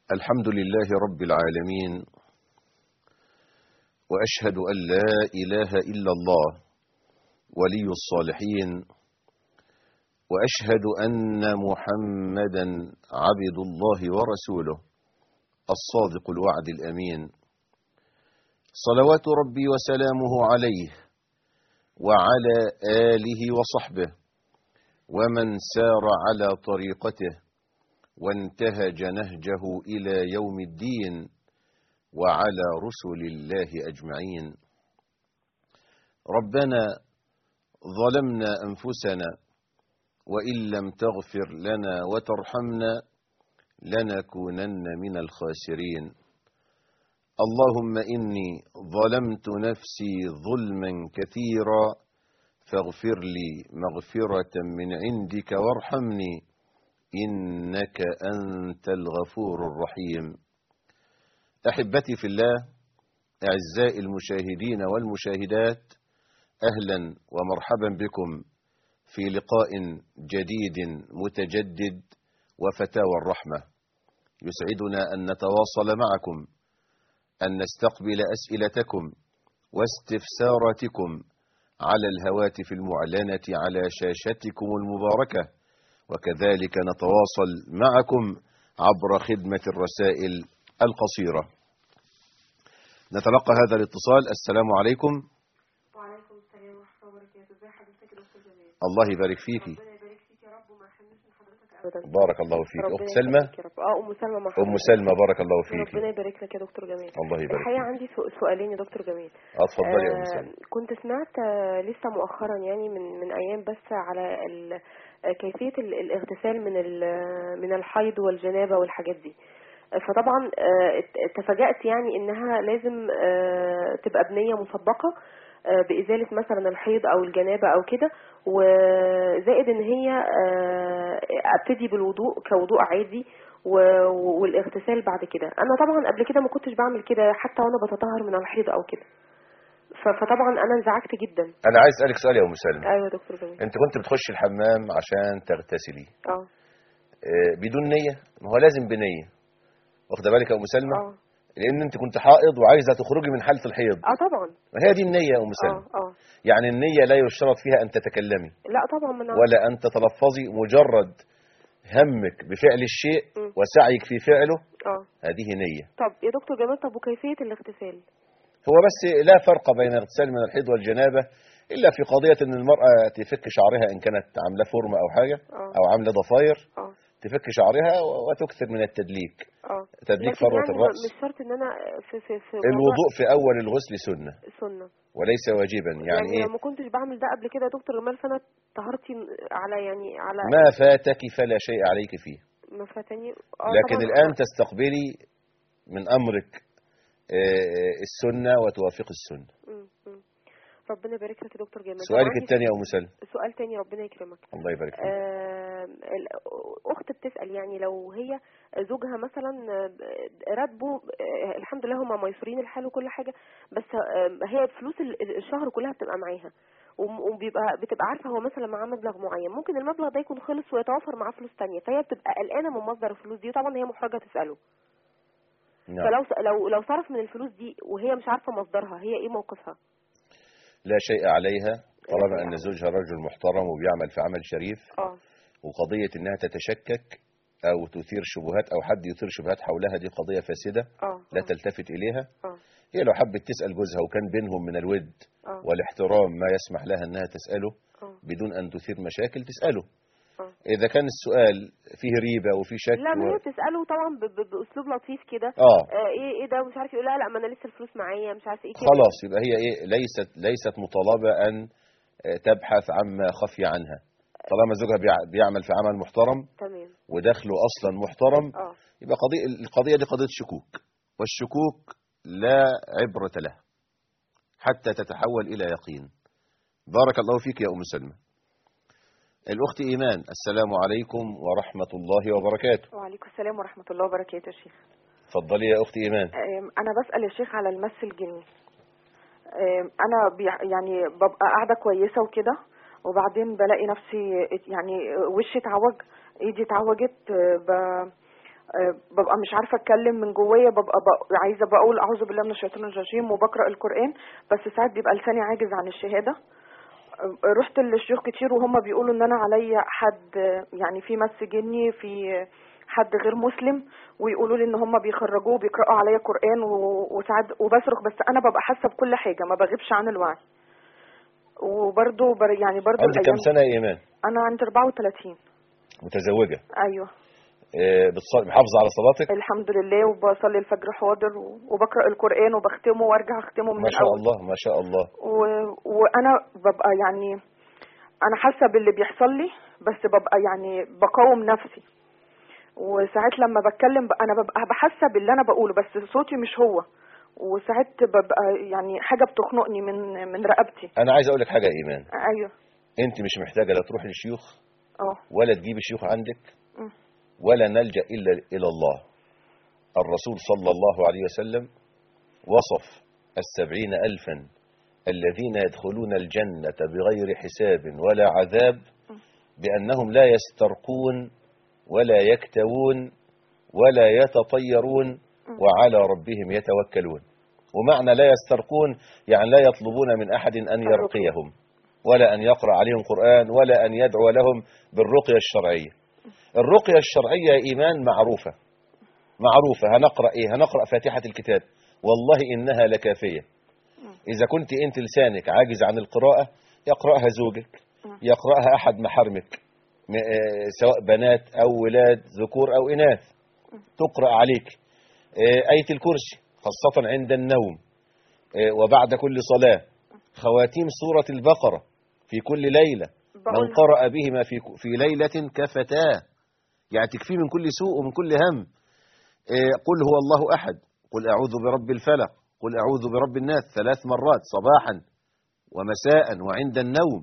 الحمد لله رب العالمين واشهد ان لا اله الا الله ولي الصالحين واشهد ان محمدا عبد الله ورسوله الصادق الوعد الامين صلوات ربي وسلامه عليه وعلى اله وصحبه ومن سار على طريقته وانتهج نهجه الى يوم الدين وعلى رسل الله اجمعين ربنا ظلمنا انفسنا وان لم تغفر لنا وترحمنا لنكونن من الخاسرين اللهم اني ظلمت نفسي ظلما كثيرا فاغفر لي مغفره من عندك وارحمني انك انت الغفور الرحيم احبتي في الله اعزائي المشاهدين والمشاهدات اهلا ومرحبا بكم في لقاء جديد متجدد وفتاوى الرحمه يسعدنا ان نتواصل معكم ان نستقبل اسئلتكم واستفساراتكم على الهواتف المعلنه على شاشتكم المباركه وكذلك نتواصل معكم عبر خدمه الرسائل القصيره نتلقى هذا الاتصال السلام عليكم وعليكم السلام ورحمة الله وبركاته ازي حضرتك يا دكتور جمال الله يبارك فيكي ربنا يبارك فيك يا رب وما يحرمناش من حضرتك ابدا بارك الله فيك ربنا اخت سلمى يبارك يا رب اه ام سلمى مع ام حضرتك. سلمى بارك الله فيك ربنا يبارك لك يا دكتور جمال الله يبارك الحقيقه فيك عندي سو- سؤالين يا دكتور جمال اتفضلي يا ام آه، سلمى كنت سمعت آه، لسه مؤخرا يعني من من ايام بس على ال- آه، كيفيه ال- الاغتسال من ال- من الحيض والجنابه والحاجات دي آه، فطبعا آه، ات- تفاجأت يعني انها لازم آه، تبقى بنيه مسبقه آه، بإزالة مثلا الحيض أو الجنابة أو كده وزائد إن هي آه، أبتدي بالوضوء كوضوء عادي و- والاغتسال بعد كده أنا طبعا قبل كده ما كنتش بعمل كده حتى وأنا بتطهر من الحيض أو كده ف- فطبعا أنا انزعجت جدا انا عايز اسالك سؤال يا ام سلمى أيوة يا دكتور جميل انت كنت بتخش الحمام عشان تغتسلي اه آه، بدون نيه ما هو لازم بنيه واخده بالك يا ام سلمى اه لان انت كنت حائض وعايزه تخرجي من حاله الحيض اه طبعا ما هي دي النيه يا ام سلمى اه اه يعني النيه لا يشترط فيها ان تتكلمي لا طبعا من ولا ان تتلفظي مجرد همك بفعل الشيء مم. وسعيك في فعله اه هذه نيه طب يا دكتور جمال طب وكيفية الاغتسال هو بس لا فرق بين الاغتسال من الحيض والجنابه الا في قضيه ان المراه تفك شعرها ان كانت عامله فورمه او حاجه اه او عامله ضفاير اه تفك شعرها وتكثر من التدليك اه تدليك لكن فروه يعني الراس مش شرط ان انا في في في موضوع الوضوء في اول الغسل سنه سنة وليس واجبا يعني, يعني ايه لو ما كنتش بعمل ده قبل كده يا دكتور جمال فانا طهارتي على يعني على ما فاتك فلا شيء عليك فيه ما فاتني اه لكن طبعا الان أنا- تستقبلي من امرك آه، السنه وتوافق السنه مم، مم. ربنا يبارك لك يا دكتور جمال طب سؤالك عندي الثاني يا ام سلمى سؤال تاني ربنا يكرمك الله يبارك فيك آه، الاخت بتسال يعني لو هي زوجها مثلا آه، راتبه آه، الحمد لله هم ميسورين الحال وكل حاجه بس آه، هي فلوس ال- الشهر كلها بتبقى معاها وم- وبيبقى بتبقى عارفه هو مثلا معاه مبلغ معين ممكن المبلغ ده يكون خلص ويتوفر معاه فلوس تانية فهي بتبقى قلقانه من مصدر الفلوس دي طبعا هي محرجه تساله نعم فلو لو لو صرف من الفلوس دي وهي مش عارفه مصدرها هي ايه موقفها لا شيء عليها طالما شيء ان عليها. زوجها رجل محترم وبيعمل في عمل شريف اه وقضيه انها تتشكك او تثير شبهات او حد يثير شبهات حولها دي قضيه فاسده اه لا آه، تلتفت اليها اه هي لو حبت تسال جوزها وكان بينهم من الود اه والاحترام ما يسمح لها انها تساله اه بدون ان تثير مشاكل تساله اه اذا كان السؤال فيه ريبه وفيه شك لا ما و... هي بتساله طبعا ب- ب- باسلوب لطيف كده اه آه، ايه ايه ده مش عارف يقول لا لا ما انا لسه الفلوس معايا مش عارف ايه كده خلاص يبقى هي ايه ليست ليست مطالبه ان آه، تبحث عما خفي عنها طالما زوجها بيع- بيعمل في عمل محترم تمام ودخله اصلا محترم اه يبقى قضيه القضيه دي قضيه شكوك والشكوك لا عبره لها حتى تتحول الى يقين بارك الله فيك يا ام سلمى الاخت ايمان السلام عليكم ورحمه الله وبركاته وعليكم السلام ورحمة الله وبركاته يا شيخ اتفضلي يا اختي ايمان أم، أنا بسأل يا شيخ على المس الجني أم، أنا بيع- يعني ببقى قاعدة كويسة وكده وبعدين بلاقي نفسي ات- يعني وشي اتعوج ايدي اتعوجت أه، ب... آه، ببقى مش عارفه اتكلم من جوايا ببقى, ببقى عايزه بقول اعوذ بالله من الشيطان الرجيم وبقرا القران بس ساعات بيبقى لساني عاجز عن الشهاده آه، رحت للشيوخ كتير وهم بيقولوا ان انا عليا حد آه، يعني في مس جني في آه، حد غير مسلم ويقولوا لي ان هم بيخرجوه بيقراوا عليا قران و- وساعات وبصرخ بس انا ببقى حاسه بكل حاجه ما بغيبش عن الوعي وبرضه بر يعني برضه عندك كم الأيام- سنة يا إيمان انا عندي 34 متزوجة ايوه آه، بتصلي محافظة على صلاتك الحمد لله وبصلي الفجر حاضر و- وبقرا القران وبختمه وارجع اختمه من ما شاء الاول الله ما شاء الله و... وانا ببقى يعني انا حاسه باللي بيحصل لي بس ببقى يعني بقاوم نفسي وساعات لما بتكلم ب- انا ببقى بحاسه باللي انا بقوله بس صوتي مش هو وساعات ببقى يعني حاجه بتخنقني من من رقبتي أنا عايز أقول لك حاجة يا إيمان ايوه أنت مش محتاجة لا تروح للشيوخ اه ولا تجيب الشيوخ عندك م. ولا نلجأ إلا إلى الله الرسول صلى الله عليه وسلم وصف السبعين ألفا الذين يدخلون الجنة بغير حساب ولا عذاب بأنهم لا يسترقون ولا يكتوون ولا يتطيرون وعلى ربهم يتوكلون ومعنى لا يسترقون يعني لا يطلبون من أحد أن يرقيهم ولا أن يقرأ عليهم قرآن ولا أن يدعو لهم بالرقية الشرعية الرقية الشرعية يا إيمان معروفة معروفة هنقرأ إيه هنقرأ فاتحة الكتاب والله إنها لكافية إذا كنت أنت لسانك عاجز عن القراءة يقرأها زوجك يقرأها أحد محارمك م- آه، سواء بنات أو ولاد ذكور أو إناث تقرأ عليك آه، آية الكرسي خاصة عند النوم آه، وبعد كل صلاة خواتيم سورة البقرة في كل ليلة من بقول قرأ بهما في في ليلة كفتاه يعني تكفيه من كل سوء ومن كل هم آه، قل هو الله أحد قل أعوذ برب الفلق قل أعوذ برب الناس ثلاث مرات صباحا ومساء وعند النوم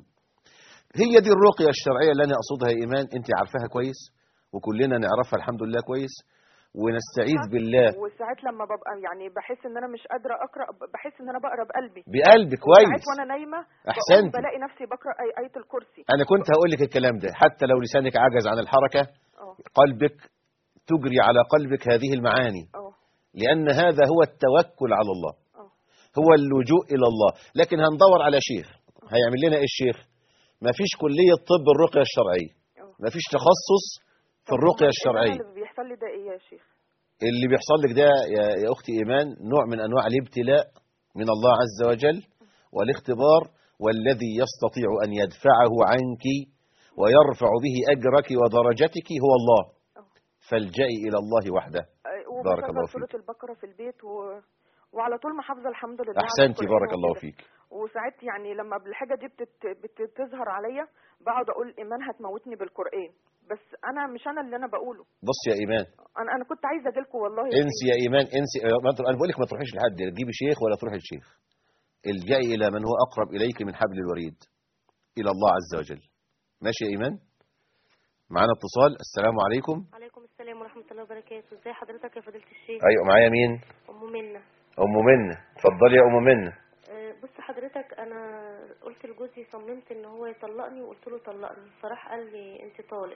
هي دي الرقية الشرعية اللي أنا أقصدها يا إيمان أنت عارفاها كويس وكلنا نعرفها الحمد لله كويس ونستعيذ بالله وساعات لما ببقى يعني بحس ان انا مش قادره اقرا بحس ان انا بقرا بقلبي بقلب ساعات كويس وانا نايمه أحسنتي. بقوم بلاقي نفسي بقرا آي- ايه الكرسي أنا كنت هقول لك الكلام ده حتى لو لسانك عجز عن الحركة اه قلبك تجري على قلبك هذه المعاني اه لأن هذا هو التوكل على الله اه هو اللجوء إلى الله لكن هندور على شيخ هيعمل لنا إيه الشيخ ما فيش كلية طب الرقية الشرعية اه ما فيش تخصص في طب الرقية هو الشرعية اللي بيحصل لي ده ايه يا شيخ اللي بيحصل لك ده يا, يا أختي إيمان نوع من أنواع الابتلاء من الله عز وجل والاختبار والذي يستطيع أن يدفعه عنك ويرفع به أجرك ودرجتك هو الله فالجئي إلى الله وحده آه، بارك وبشغل الله فيك. سوره البقره في البيت و... وعلى طول محافظه الحمد لله على أحسنتي القرآن بارك الله وكده. فيك وساعات يعني لما الحاجه دي بتت... بتظهر عليا بقعد اقول ايمان هتموتني بالقران بس انا مش انا اللي انا بقوله بص يا إيمان انا انا كنت عايزه اجيلكم والله يا انسي يا ايمان انسي ما تر- انا بقول لك ما تروحيش لحد لا تجيبي شيخ ولا تروحي لشيخ الجئي الى من هو اقرب اليك من حبل الوريد الى الله عز وجل ماشي يا ايمان معانا اتصال السلام عليكم عليكم السلام ورحمة الله وبركاته ازي حضرتك يا فضيلة الشيخ ايوه معايا مين أم منى ام منى اتفضلي يا ام منى أه، بص حضرتك أنا قلت لجوزي صممت إن هو يطلقني وقلت له طلقني فراح قال لي أنت طالق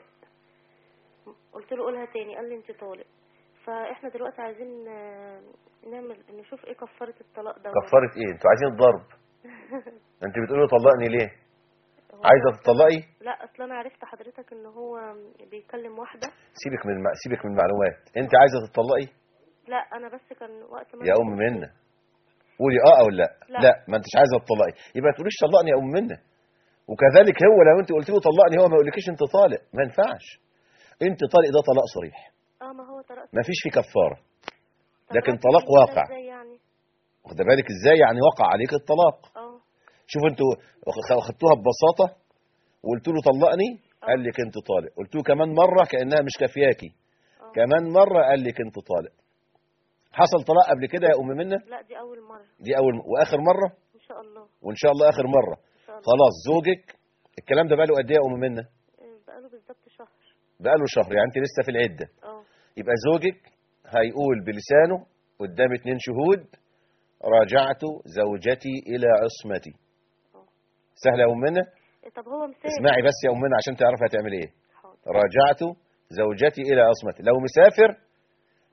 قلت له قولها تاني قال لي أنت طالق فإحنا دلوقتي عايزين آه، نعمل نشوف إيه كفارة الطلاق ده كفاره ايه انتوا عايزين الضرب انت بتقولي طلقني ليه هو- عايزه تطلقي لا أصل أنا عرفت حضرتك إن هو بيكلم واحدة سيبك من الم... سيبك من المعلومات انت عايزه تطلقي لا أنا بس كان وقت ما يا أنا ام كنت- منى قولي اه او لا لا. لا ما انتش عايزه تطلقي يبقى ما تقوليش طلقني يا ام منى وكذلك هو لو انت قلت له طلقني هو ما يقولكيش انت طالق ما ينفعش انت طالق ده طلاق صريح اه ما هو طلقت ما فيش فيه كفاره لكن طلقت طلاق كده واقع. ازاي يعني واخد بالك ازاي يعني وقع عليك الطلاق اه شوف انتوا واخ- خدتوها ببساطه وقلت له طلقني آه. قال لك انت طالق قلت له كمان مره كانها مش كافياكي اه كمان مره قال لك انت طالق حصل طلاق قبل كده يا ام منى لا دي أول مرة دي اول واخر مره إن شاء الله وان شاء الله اخر مره إن شاء الله خلاص زوجك الكلام ده بقاله قد ايه يا ام منى آه، بقاله بالظبط شهر بقاله شهر يعني انت لسه في العده اه يبقى زوجك هيقول بلسانه قدام اتنين شهود راجعت زوجتي الى عصمتي اه سهله يا ام منى طب هو مسافر اسمعي بس يا ام منى عشان تعرفي هتعمل ايه حاضر راجعت زوجتي الى عصمتي لو مسافر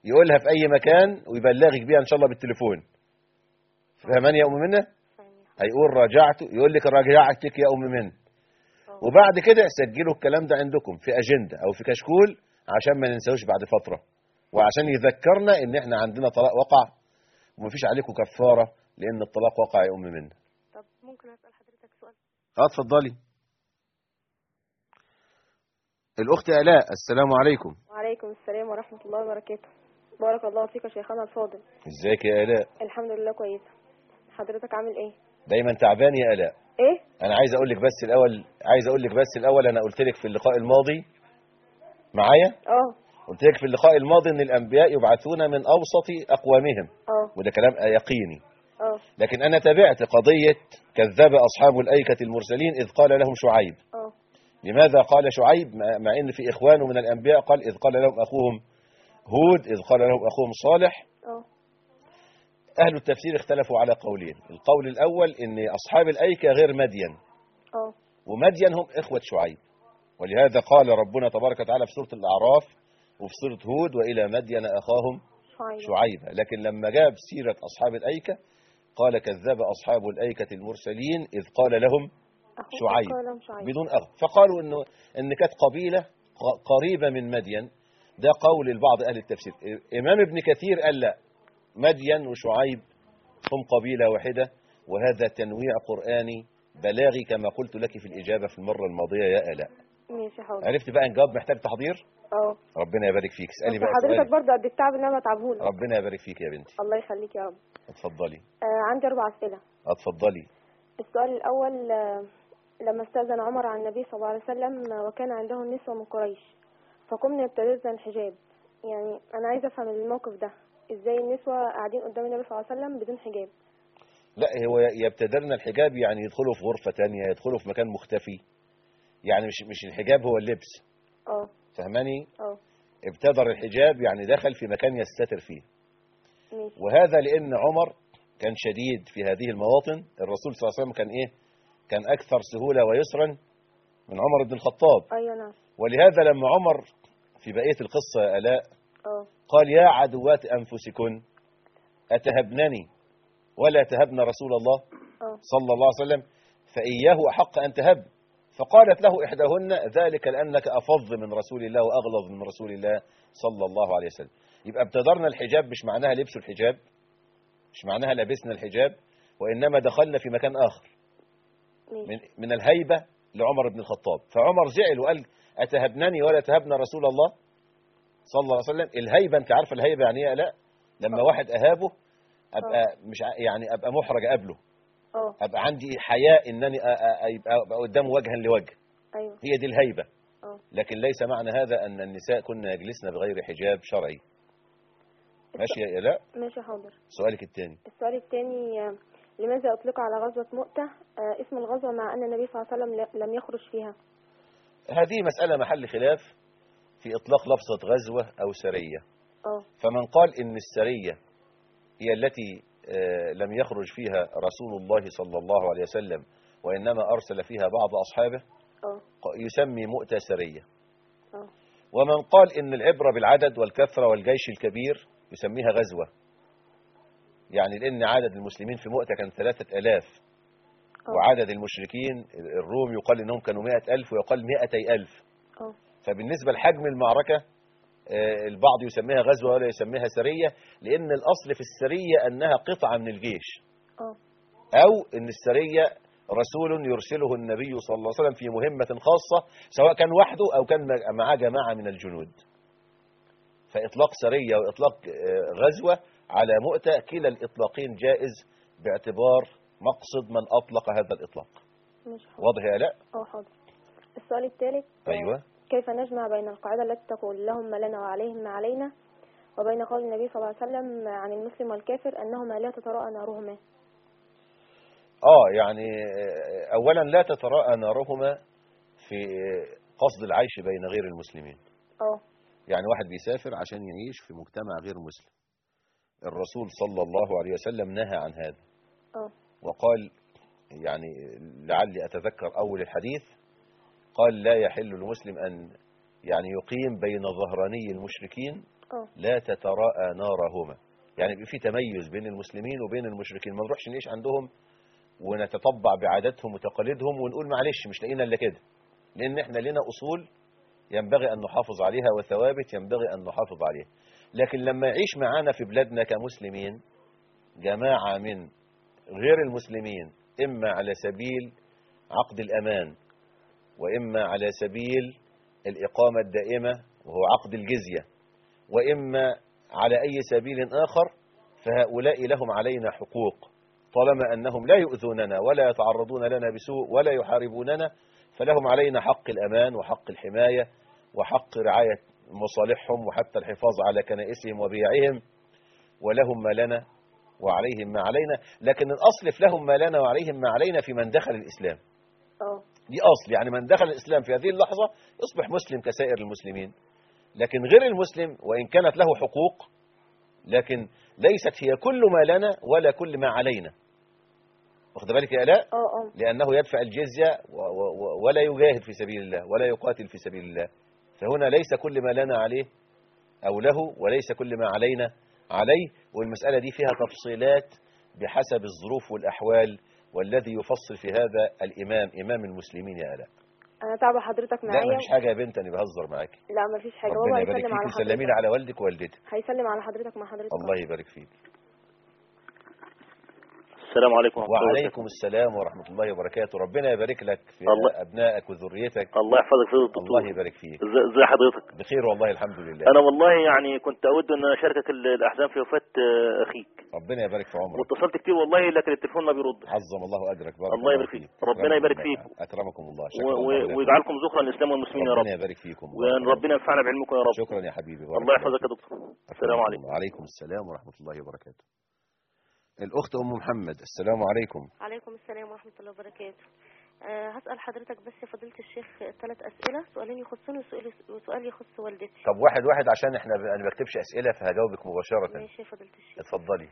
يقولها في اي مكان ويبلغك بيها ان شاء الله بالتليفون فهمان يا ام منى فاهمين هيقول راجعت يقول لك راجعتك يا ام منى اه وبعد كده سجلوا الكلام ده عندكم في اجنده او في كشكول عشان ما ننساوش بعد فتره وعشان يذكرنا ان احنا عندنا طلاق وقع ومفيش عليكم كفاره لان الطلاق وقع يا ام منى طب ممكن اسال حضرتك سؤال اه اتفضلي الاخت الاء السلام عليكم وعليكم السلام ورحمة الله وبركاته بارك الله فيك يا شيخنا الفاضل ازيك يا الاء الحمد لله كويسة حضرتك عامل ايه دايما تعبان يا الاء ايه انا عايز اقول لك بس الاول عايز اقول لك بس الاول انا قلت لك في اللقاء الماضي معايا اه قلت لك في اللقاء الماضي ان الانبياء يبعثون من اوسط اقوامهم اه وده كلام يقيني اه لكن انا تابعت قضيه كذب اصحاب الايكه المرسلين اذ قال لهم شعيب اه لماذا قال شعيب مع مع ان في اخوانه من الانبياء قال اذ قال لهم اخوهم هود اذ قال لهم اخوهم صالح اه اهل التفسير اختلفوا على قولين القول الاول ان اصحاب الايكه غير مدين اه ومدين هم إخوة شعيب ولهذا قال ربنا تبارك وتعالى في سورة الأعراف وفي سورة هود وإلى مدين أخاهم شعيب شعيبا لكن لما جاب سيرة أصحاب الأيكة قال كذب أصحاب الأيكة المرسلين إذ قال لهم أخوك شعيب. قال شعيب بدون أخ فقالوا إنه إن كانت قبيلة ق- قريبة من مدين ده قول البعض أهل التفسير إمام ابن كثير قال لا مدين وشعيب هم قبيلة واحدة وهذا تنويع قرآني بلاغي كما قلت لك في الإجابة في المرة الماضية يا آلاء ماشي حاضر عرفت بقى ان جواب محتاج تحضير اه ربنا يبارك فيك اسالي بس بقى حضرتك سؤالك برضه قد التعب ان انا بتعبهولك ربنا يبارك فيك يا بنتي الله يخليك يا رب اتفضلي آه عندي اربع اسئله اتفضلي السؤال الاول آه لما استاذن عمر على النبي صلى الله عليه وسلم آه، وكان عنده النسوه من قريش فقمنا ابتدأنا الحجاب يعني انا عايزه افهم الموقف ده ازاي النسوه قاعدين قدام النبي صلى الله عليه وسلم بدون حجاب لا هو يبتدرن الحجاب يعني يدخلوا في غرفة تانية يدخلوا في مكان مختفي يعني مش مش الحجاب هو اللبس اه فهماني اه ابتدر الحجاب يعني دخل في مكان يستتر فيه ماشي وهذا لان عمر كان شديد في هذه المواطن الرسول صلى الله عليه وسلم كان ايه كان اكثر سهولة ويسرا من عمر بن الخطاب ايوه نعم ولهذا لما عمر في بقية القصة يا آلاء اه قال يا عدوات أنفسكن أتهبنني ولا تهبن رسول الله اه صلى الله عليه وسلم فإياه أحق أن تهب فقالت له إحداهن ذلك لأنك أفض من رسول الله وأغلظ من رسول الله صلى الله عليه وسلم يبقى ابتدرنا الحجاب مش معناها لبس الحجاب مش معناها لبسنا الحجاب وإنما دخلنا في مكان آخر ماشي من, من الهيبة لعمر بن الخطاب فعمر زعل وقال أتهبنني ولا تهبن رسول الله صلى الله عليه وسلم الهيبة أنت عارفة الهيبة يعني إيه لا لما آه. واحد أهابه أبقى مش ع- يعني أبقى محرج قبله اه أبقى عندي حياء إنني أ- أ- أبقى أبقى قدامه وجها لوجه ايوه هي دي الهيبة اه لكن ليس معنى هذا أن النساء كن يجلسن بغير حجاب شرعي ماشي يا لا ماشي حاضر سؤالك الثاني السؤال الثاني آه، لماذا أطلق على غزوة مؤتة آه، اسم الغزوة مع أن النبي صلى الله عليه وسلم ل- لم يخرج فيها هذه مسألة محل خلاف في إطلاق لفظة غزوة أو سرية اه فمن قال إن السرية هي التي آه، لم يخرج فيها رسول الله صلى الله عليه وسلم وإنما أرسل فيها بعض أصحابه اه ق- يسمي مؤتة سرية اه ومن قال إن العبرة بالعدد والكثرة والجيش الكبير يسميها غزوة يعني لأن عدد المسلمين في مؤتة كان ثلاثة ألاف آه. وعدد المشركين الروم يقال إنهم كانوا مئة ألف ويقال مئتي ألف اه فبالنسبة لحجم المعركة آه، البعض يسميها غزوة ولا يسميها سرية لأن الأصل في السرية أنها قطعة من الجيش اه أو أن السرية رسول يرسله النبي صلى الله عليه وسلم في مهمة خاصة سواء كان وحده أو كان معاه جماعة من الجنود فإطلاق سرية وإطلاق آه، غزوة على مؤتة كلا الإطلاقين جائز باعتبار مقصد من أطلق هذا الإطلاق ماشي حاضر واضح يا لا اه حاضر السؤال الثالث آه، أيوة كيف نجمع بين القاعدة التي تقول لهم ما لنا وعليهم ما علينا وبين قول النبي صلى الله عليه وسلم عن المسلم والكافر أنهما لا تتراءى نارهما آه يعني آه، أولا لا تتراءى نارهما في آه، قصد العيش بين غير المسلمين اه يعني واحد بيسافر عشان يعيش في مجتمع غير مسلم الرسول صلى الله عليه وسلم نهى عن هذا اه وقال يعني لعلي أتذكر أول الحديث قال لا يحل لمسلم أن يعني يقيم بين ظهراني المشركين اه لا تتراءى نارهما يعني يبقى في تميز بين المسلمين وبين المشركين ما نروحش نعيش عندهم ونتطبع بعاداتهم وتقاليدهم ونقول معلش مش لاقينا الا كده لان احنا لنا اصول ينبغي ان نحافظ عليها وثوابت ينبغي ان نحافظ عليها لكن لما يعيش معانا في بلادنا كمسلمين جماعة من غير المسلمين إما على سبيل عقد الأمان وإما على سبيل الإقامة الدائمة وهو عقد الجزية وإما على أي سبيل آخر فهؤلاء لهم علينا حقوق طالما أنهم لا يؤذوننا ولا يتعرضون لنا بسوء ولا يحاربوننا فلهم علينا حق الأمان وحق الحماية وحق رعاية مصالحهم وحتى الحفاظ على كنائسهم وبيعهم ولهم ما لنا وعليهم ما علينا لكن الأصل في لهم ما لنا وعليهم ما علينا في من دخل الإسلام اه دي أصل يعني من دخل الإسلام في هذه اللحظة يصبح مسلم كسائر المسلمين لكن غير المسلم وإن كانت له حقوق لكن ليست هي كل ما لنا ولا كل ما علينا واخد بالك يا آلاء اه اه لأنه يدفع الجزية و- و- و- ولا يجاهد في سبيل الله ولا يقاتل في سبيل الله فهنا ليس كل ما لنا عليه أو له وليس كل ما علينا عليه والمسألة دي فيها تفصيلات بحسب الظروف والأحوال والذي يفصل في هذا الإمام إمام المسلمين يا آلاء انا تعبى حضرتك لا معايا مفيش حاجة يا بنت أنا بهزر معاكي لا مفيش حاجه ربنا بابا يبارك هيسلم على فيك وسلمين حضرتك على والدك ووالدتك هيسلم على حضرتك مع حضرتك الله يبارك فيك السلام عليكم ورحمة الله وبركاته. وعليكم السلام ورحمة الله وبركاته ربنا يبارك لك في الله- أبنائك وذريتك الله يحفظك في الدكتور الله يبارك فيك ازاي ازاي حضرتك بخير والله الحمد لله انا والله يعني كنت اود ان اشاركك ال- الاحزان في وفاة آه، اخيك ربنا يبارك في عمرك واتصلت كتير والله لكن التليفون ما بيرد عظم الله أجرك بارك الله يبارك فيك. ربنا يبارك الله. فيك. أكرمكم الله و- شكرا الله و- لكم. ويجعلكم ذخرا للاسلام والمسلمين يا رب ربنا يبارك فيكم وان ربنا ينفعنا بعلمكم يا رب شكرا يا حبيبي بارك الله يحفظك يا دكتور السلام أكرمكم عليكم الله. وعليكم السلام ورحمة الله وبركاته الأخت أم محمد السلام عليكم عليكم السلام ورحمة الله وبركاته أه هسأل حضرتك بس يا فضيلة الشيخ ثلاث أسئلة سؤالين يخصوني وسؤال وسؤال يخص والدتي طب واحد واحد عشان احنا ب... انا ما بكتبش اسئله فهجاوبك مباشره ماشي يا فضيلة الشيخ اتفضلي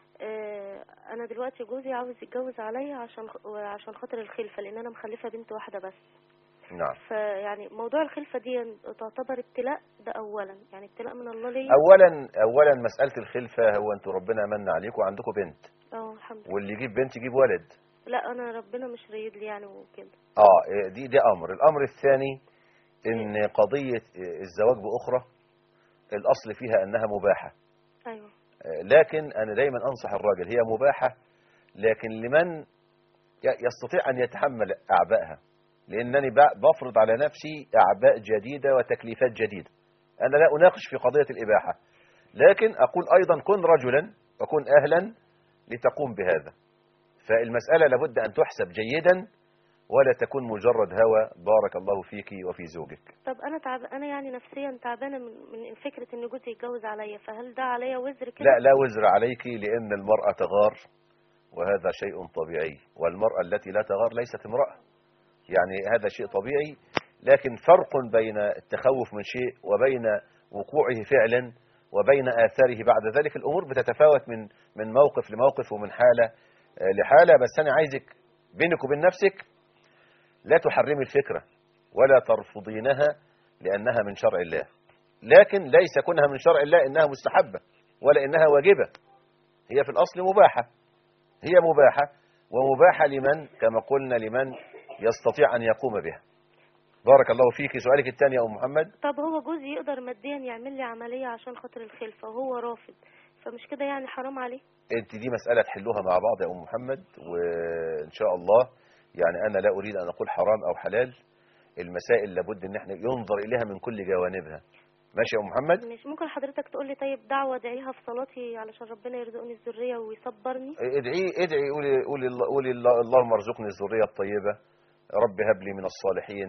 أه أنا دلوقتي جوزي عاوز يتجوز عليا عشان عشان خاطر الخلفة لأن أنا مخلفة بنت واحدة بس نعم فيعني موضوع الخلفة دي تعتبر ابتلاء ده أولا يعني ابتلاء من الله ليا اولا اولا مساله الخلفه هو انتوا ربنا من عليكم وعندكم بنت اه الحمد لله واللي يجيب بنت يجيب ولد لا أنا ربنا مش رايد لي يعني وكده اه دي دي امر الامر الثاني ان قضيه الزواج باخرى الاصل فيها انها مباحه أيوه آه، لكن انا دايما انصح الراجل هي مباحه لكن لمن ي- يستطيع ان يتحمل اعبائها لانني ب- بفرض على نفسي اعباء جديده وتكليفات جديده انا لا اناقش في قضيه الاباحه لكن اقول ايضا كن رجلا وكن اهلا لتقوم بهذا فالمساله لابد ان تحسب جيدا ولا تكون مجرد هوى بارك الله فيك وفي زوجك طب انا تعب انا يعني نفسيا تعبانه من من فكره ان جوزي يتجوز عليا فهل ده عليا وزر كده لا لا وزر عليك لأن المرأة تغار وهذا شيء طبيعي والمرأة التي لا تغار ليست امرأة يعني هذا شيء طبيعي لكن فرق بين التخوف من شيء وبين وقوعه فعلا وبين آثاره بعد ذلك الأمور بتتفاوت من من موقف لموقف ومن حالة آه، لحالة بس أنا عايزك بينك وبين نفسك لا تحرمي الفكرة ولا ترفضينها لأنها من شرع الله لكن ليس كونها من شرع الله إنها مستحبة ولا إنها واجبة هي في الأصل مباحة هي مباحة ومباحة لمن كما قلنا لمن يستطيع أن يقوم بها بارك الله فيك سؤالك الثاني يا أم محمد طب هو جوزي يقدر ماديا يعمل لي عمليه عشان خاطر الخلفه وهو رافض فمش كده يعني حرام عليه أنت دي مسألة تحلوها مع بعض يا أم محمد وإن شاء الله يعني أنا لا أريد أن أقول حرام أو حلال المسائل لابد أن احنا ينظر إليها من كل جوانبها ماشي يا أم محمد مش ممكن حضرتك تقول لي طيب دعوه ادعيها في صلاتي علشان ربنا يرزقني الذريه ويصبرني ادعي ادعي قولي قولي الله- قولي الله- اللهم ارزقني الذريه الطيبه رب هب لي من الصالحين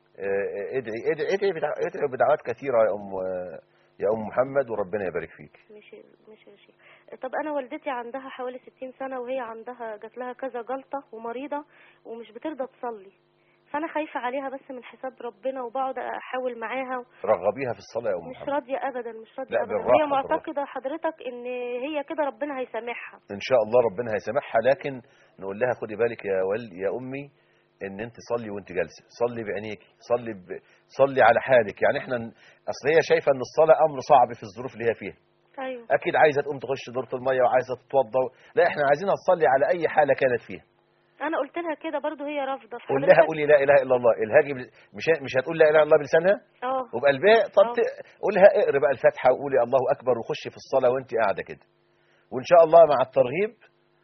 اه، ادعي ادعي ادعي بدع- ادعي بدعوات كثيره يا ام يا ام محمد وربنا يبارك فيك مش مش يا شيخ طب انا والدتي عندها حوالي 60 سنه وهي عندها جات لها كذا جلطه ومريضه ومش بترضى تصلي فانا خايفه عليها بس من حساب ربنا وبقعد احاول معاها رغبيها في الصلاه يا ام مش محمد راضيه ابدا مش راضيه لا، ابدا بالراحة، هي بالراحة. معتقده حضرتك ان هي كده ربنا هيسامحها ان شاء الله ربنا هيسامحها لكن نقول لها خدي بالك يا ول يا امي ان انت صلي وانت جالسه صلي بعينيك صلي ب... صلي على حالك يعني احنا ن- اصل هي شايفه ان الصلاه امر صعب في الظروف اللي هي فيها ايوه اكيد عايزه تقوم تخش دوره الميه وعايزه تتوضا لا احنا عايزينها تصلي على اي حاله كانت فيها انا قلت لها كده برضو هي رافضه قول لها قولي لا اله الا الله الهاجي بال- مش مش هتقول لا اله الا الله بلسانها اه وبقلبها طب آه. ت- قولها اقري بقى الفاتحه وقولي الله اكبر وخشي في الصلاه وانت قاعده كده وان شاء الله مع الترغيب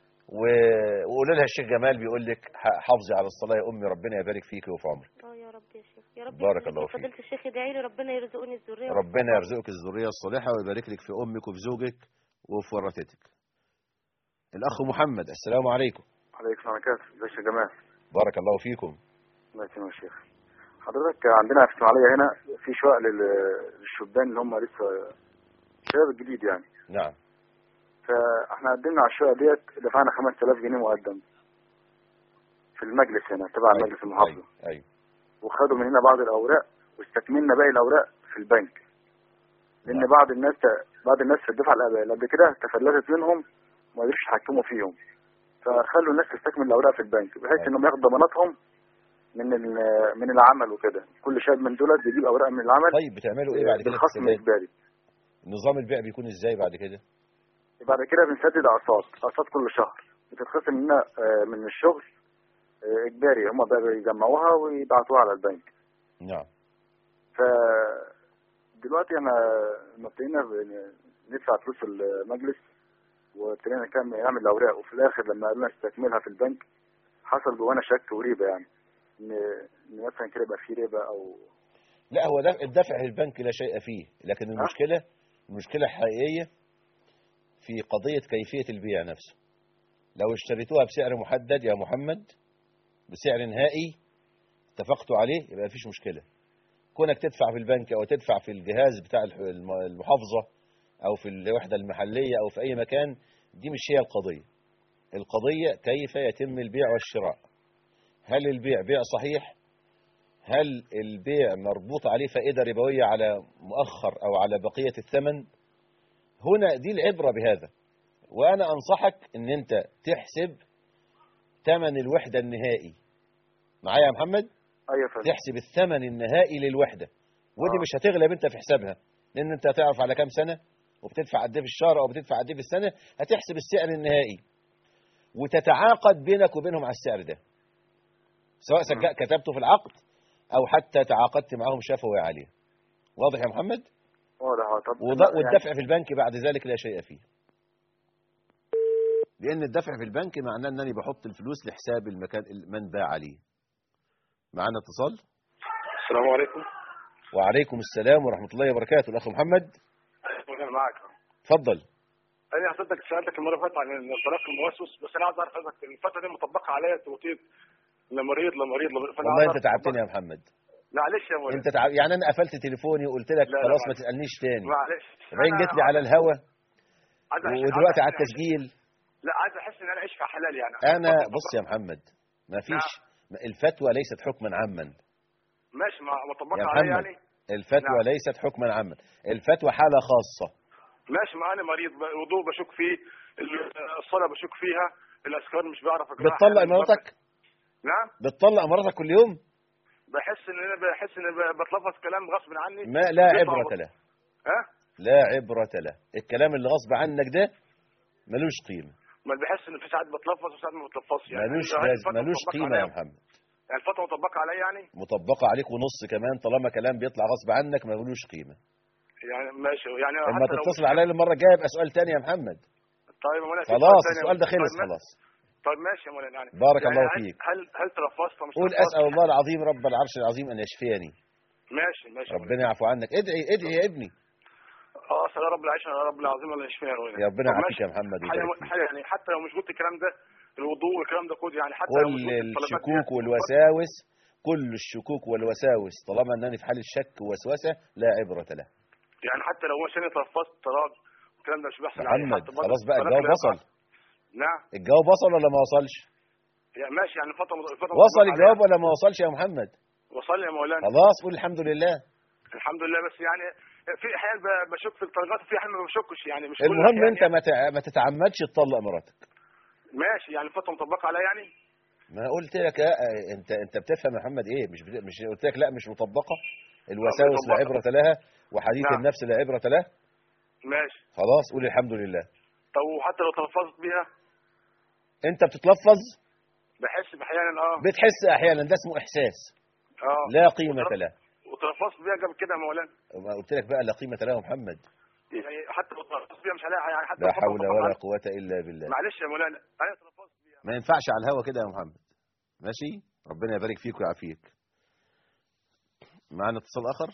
و- وقولي لها الشيخ جمال بيقول لك ح- حافظي على الصلاه يا امي ربنا يبارك فيكي وفي عمرك اه يا رب يا شيخ يا رب بارك يخليك الله يا فيك. فضيله الشيخ ادعي لي ربنا يرزقني الذريه ربنا يرزقك الذريه الصالحه ويبارك لك في امك وفي زوجك وفي ورثتك الاخ محمد السلام عليكم عليكم السلام عليكم ازيك يا جماعه بارك الله فيكم الله يسلمك يا شيخ حضرتك عندنا في اسماعيليه هنا في شقق لل- للشبان اللي هم لسه شباب الجديد يعني نعم فاحنا قدمنا على الشقه ديت دفعنا 5000 جنيه مقدم في المجلس هنا تبع أيوة، مجلس المحافظه ايوه ايوه وخدوا من هنا بعض الاوراق واستكملنا باقي الاوراق في البنك لان نعم. بعض الناس بعض الناس في الدفعه اللي قبل كده تفلتت منهم وما قدروش يحكموا فيهم فخلوا الناس تستكمل الاوراق في البنك بحيث أيوة. انهم ياخدوا ضماناتهم من ال- من العمل وكده كل شاب من دولت بيجيب اوراق من العمل طيب بتعملوا ايه بعد كده في بالخصم السداد الاجباري نظام البيع بيكون ازاي بعد كده بعد كده بنسدد اقساط اقساط كل شهر بتتخصم لنا آه، من الشغل آه، اجباري هم بقى بيجمعوها ويبعتوها على البنك نعم ف دلوقتي انا لما ابتدينا ب- ندفع فلوس المجلس وابتدينا نكمل نعمل الاوراق وفي الاخر لما قلنا نستكملها في البنك حصل جوانا شك وريبه يعني ان ان مثلا كده يبقى في ريبه او لا هو ده الدفع للبنك لا شيء فيه لكن المشكلة المشكلة الحقيقية في قضية كيفية البيع نفسه لو اشتريتوها بسعر محدد يا محمد بسعر نهائي اتفقتوا عليه يبقى مفيش مشكلة كونك تدفع في البنك او تدفع في الجهاز بتاع الح- الم- المحافظة او في الوحدة المحلية او في اي مكان دي مش هي القضية القضية كيف يتم البيع والشراء هل البيع بيع صحيح هل البيع مربوط عليه فائدة ربوية على مؤخر أو على بقية الثمن هنا دي العبرة بهذا وأنا أنصحك أن أنت تحسب ثمن الوحدة النهائي معايا يا محمد ايوه فندم تحسب الثمن النهائي للوحدة ودي آه. مش هتغلب أنت في حسابها لأن أنت هتعرف على كام سنة وبتدفع قد ايه في الشهر أو بتدفع قد ايه في السنة هتحسب السعر النهائي وتتعاقد بينك وبينهم على السعر ده سواء سجل كتبته في العقد أو حتى تعاقدت معهم شفوي عليه واضح يا محمد واضح آه. طب وض- يعني والدفع في البنك بعد ذلك لا شيء فيه لأن الدفع في البنك معناه أنني بحط الفلوس لحساب المكان من باع عليه معنا اتصال السلام عليكم وعليكم السلام ورحمة الله وبركاته الأخ محمد انا معاك تفضل انا حضرتك سالتك المره اللي فاتت عن الطلاق الموسوس بس انا عايز اعرف حضرتك الفتره دي مطبقه عليا توطيط لمريض لمريض لمريض فأنا والله عايز انت أعرف- تعبتني يا محمد معلش يا مولانا انت تعب... يعني انا قفلت تليفوني وقلت لك لا، لا، خلاص ما معلش. تسالنيش تاني معلش وبعدين أنا جيت لي على الهوا عايز أعيش- ودلوقتي عايز على أعيش- التسجيل لا عايز احس ان انا اعيش في حلال يعني انا بص يا محمد ما فيش الفتوى ليست حكما عاما ماشي ما مطبقه يا عليا محمد يعني الفتوى نعم. ليست حكما عاما الفتوى حالة خاصة ماشي ما انا مريض ب- الوضوء بشك فيه ال- الصلاه بشك فيها الاذكار مش بعرف اقراها بتطلق أحياناً مراتك نعم بتطلق مراتك كل يوم بحس ان انا بحس ان ب- بتلفظ كلام غصب عني ما لا بيطلع عبرة ب- له ها لا عبرة له الكلام اللي غصب عنك ده ملوش قيمة ما بحس ان في ساعات بتلفظ وساعات ما بتلفظش يعني ملوش هل لاز... الفتوى ملوش مطبقة قيمة يا عليا؟ محمد يعني الفتوى مطبقه عليا يعني مطبقة عليك ونص كمان طالما كلام بيطلع غصب عنك ملوش قيمة يعني ماشي يعني اما حتى لو تتصل مش- عليا المرة الجاية يبقى سؤال تاني يا محمد طيب يا مولانا في خلاص سؤال تاني. السؤال ده خلص طيب ما- خلاص طيب ماشي يا مولانا يعني بارك يعني الله هل- فيك. هل هل تلفظت ومش قول تلفظت؟ أسأل الله العظيم رب العرش العظيم أن يشفيني ماشي ماشي يا ربنا يعفو عنك ادعي ادعي يا ابني مولانا. اه اسال يا رب العيش يا رب العظيم الله يشفينا يا مولانا يا ربنا طب يعافيك ماشي. يا محمد حاجة- ويبارك فيك. حاجة يعني حتى لو مش قلت الكلام ده الوضوء والكلام ده كله يعني حتى لو مش كل قلت الطلبات الشكوك دي- والوساوس كل الشكوك والوساوس طالما أنني في حالة شك ووسوسة لا عبرة له يعني حتى لو عشان تلفظت طلاق الكلام ده مش بيحصل عليه محمد حتى برضه خلاص بقى طلاق الجواب لا وصل يقع. نعم الجواب وصل ولا ما وصلش يعني ماشي يعني فتره فتره وصل الجواب ولا ما وصلش يا محمد وصل يا مولانا خلاص قول الحمد لله الحمد لله بس يعني في احيان ب- بشك في الطلقات وفي احيان ما بشكش يعني مش كل المهم الأحيان انت ما تع- ما تتعمدش تطلق مراتك ماشي يعني الفتره مطبقه عليا يعني ما قلت لك آه، انت انت بتفهم يا محمد ايه مش بت- مش قلت لك لا مش مطبقه الوساوس لا مطبقة. عبره لها وحديث نعم. النفس لا عبره له ماشي خلاص قول الحمد لله طب وحتى لو تلفظت بيها انت بتتلفظ بحس احيانا اه بتحس احيانا ده اسمه احساس اه لا قيمه وتلف- له وتلفظت بيها قبل كده يا مولانا ما قلت لك بقى لا قيمه له يا محمد يعني حتى لو تلفظت بيها مش هلاقي يعني حتى لا لو خبط حول خبط ولا على- قوه الا بالله معلش يا مولانا انا تلفظت بيها ما ينفعش على الهوا كده يا محمد ماشي ربنا يبارك فيك ويعافيك معنا اتصال اخر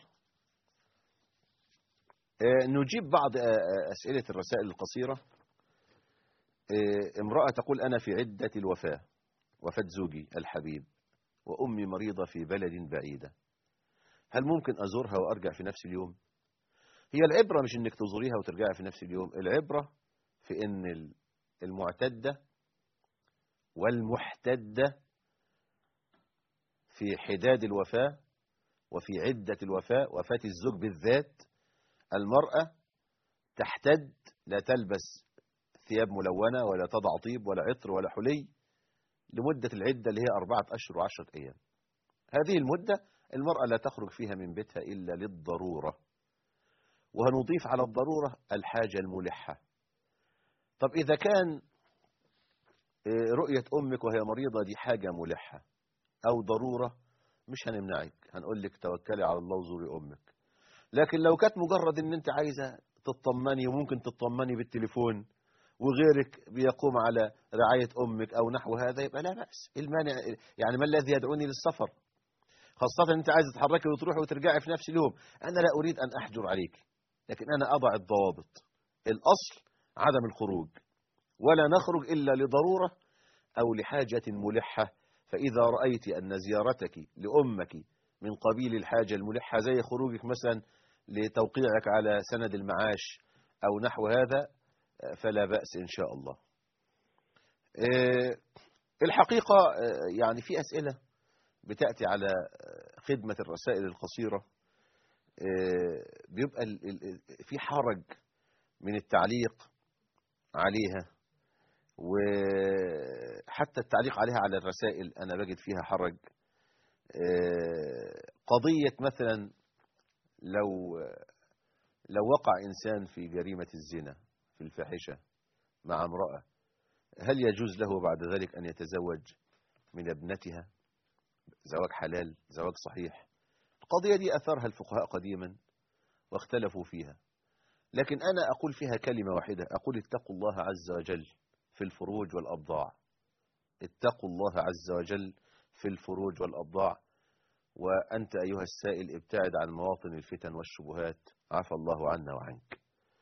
آه، نجيب بعض آه، آه، اسئله الرسائل القصيره آه، امراه تقول انا في عده الوفاه وفاه زوجي الحبيب وامي مريضه في بلد بعيده هل ممكن ازورها وارجع في نفس اليوم هي العبره مش انك تزوريها وترجعي في نفس اليوم العبره في ان ال- المعتده والمحتدة في حداد الوفاة وفي عدة الوفاة وفاة الزوج بالذات المرأة تحتد لا تلبس ثياب ملونة ولا تضع طيب ولا عطر ولا حلي لمدة العدة اللي هي أربعة أشهر وعشرة أيام هذه المدة المرأة لا تخرج فيها من بيتها إلا للضرورة وهنضيف على الضرورة الحاجة الملحة طب إذا كان إيه، رؤية أمك وهي مريضة دي حاجة ملحة أو ضرورة مش هنمنعك هنقول لك توكلي على الله وزوري أمك لكن لو كانت مجرد إن أنت عايزة تطمني وممكن تطمني بالتليفون وغيرك بيقوم على رعاية أمك أو نحو هذا يبقى لا بأس المانع يعني ما الذي يدعوني للسفر خاصة أنت عايزة تتحركي وتروحي وترجعي في نفس اليوم أنا لا أريد أن أحجر عليك لكن أنا أضع الضوابط الأصل عدم الخروج ولا نخرج إلا لضرورة أو لحاجة ملحة فإذا رأيت أن زيارتك لأمك من قبيل الحاجة الملحة زي خروجك مثلا لتوقيعك على سند المعاش أو نحو هذا فلا بأس إن شاء الله آه، الحقيقة آه، يعني في أسئلة بتأتي على آه، خدمة الرسائل القصيرة آه، بيبقى ال- ال- ال- في حرج من التعليق عليها وحتى التعليق عليها على الرسائل أنا بجد فيها حرج آه، قضية مثلا لو لو وقع إنسان في جريمة الزنا في الفاحشة مع امرأة هل يجوز له بعد ذلك أن يتزوج من ابنتها زواج حلال زواج صحيح القضية دي أثرها الفقهاء قديما واختلفوا فيها لكن أنا أقول فيها كلمة واحدة أقول اتقوا الله عز وجل في الفروج والأبضاع اتقوا الله عز وجل في الفروج والأبضاع وأنت أيها السائل ابتعد عن مواطن الفتن والشبهات عفى الله عنا وعنك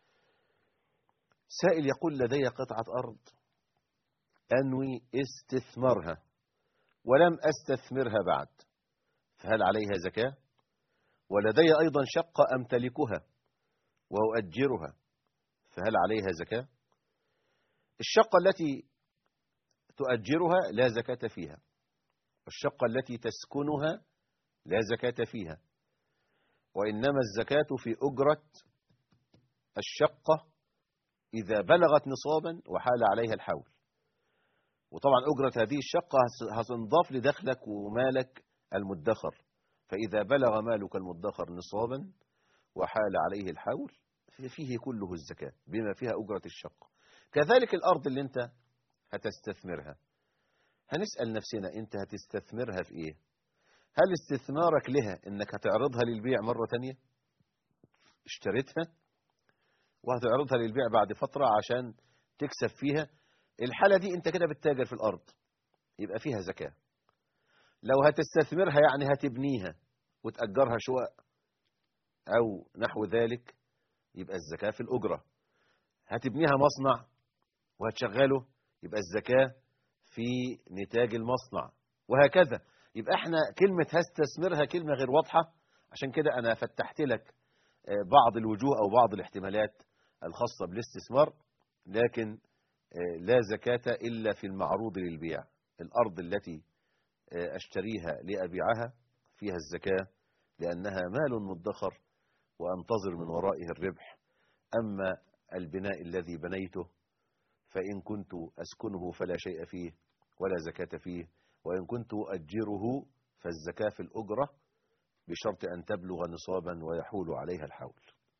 سائل يقول لدي قطعة أرض أنوي استثمارها ولم أستثمرها بعد فهل عليها زكاة ولدي أيضا شقة أمتلكها وأؤجرها فهل عليها زكاة الشقة التي تؤجرها لا زكاة فيها الشقة التي تسكنها لا زكاة فيها وإنما الزكاة في أجرة الشقة إذا بلغت نصابا وحال عليها الحول وطبعا أجرة هذه الشقة هتنضاف لدخلك ومالك المدخر فإذا بلغ مالك المدخر نصابا وحال عليه الحول فيه كله الزكاة بما فيها أجرة الشقة كذلك الأرض اللي أنت هتستثمرها هنسأل نفسنا أنت هتستثمرها في إيه هل استثمارك لها أنك هتعرضها للبيع مرة تانية اشتريتها وهتعرضها للبيع بعد فترة عشان تكسب فيها الحالة دي أنت كده بتتاجر في الأرض يبقى فيها زكاة لو هتستثمرها يعني هتبنيها وتأجرها شقق أو نحو ذلك يبقى الزكاة في الأجرة هتبنيها مصنع وهتشغله يبقى الزكاة في نتاج المصنع وهكذا يبقى احنا كلمة هستثمرها كلمة غير واضحة عشان كده أنا فتحت لك بعض الوجوه أو بعض الاحتمالات الخاصة بالاستثمار لكن لا زكاة إلا في المعروض للبيع الأرض التي أشتريها لأبيعها فيها الزكاة لأنها مال مدخر وأنتظر من ورائه الربح أما البناء الذي بنيته فإن كنت أسكنه فلا شيء فيه ولا زكاة فيه وإن كنت أجره فالزكاة في الأجرة بشرط أن تبلغ نصابا ويحول عليها الحول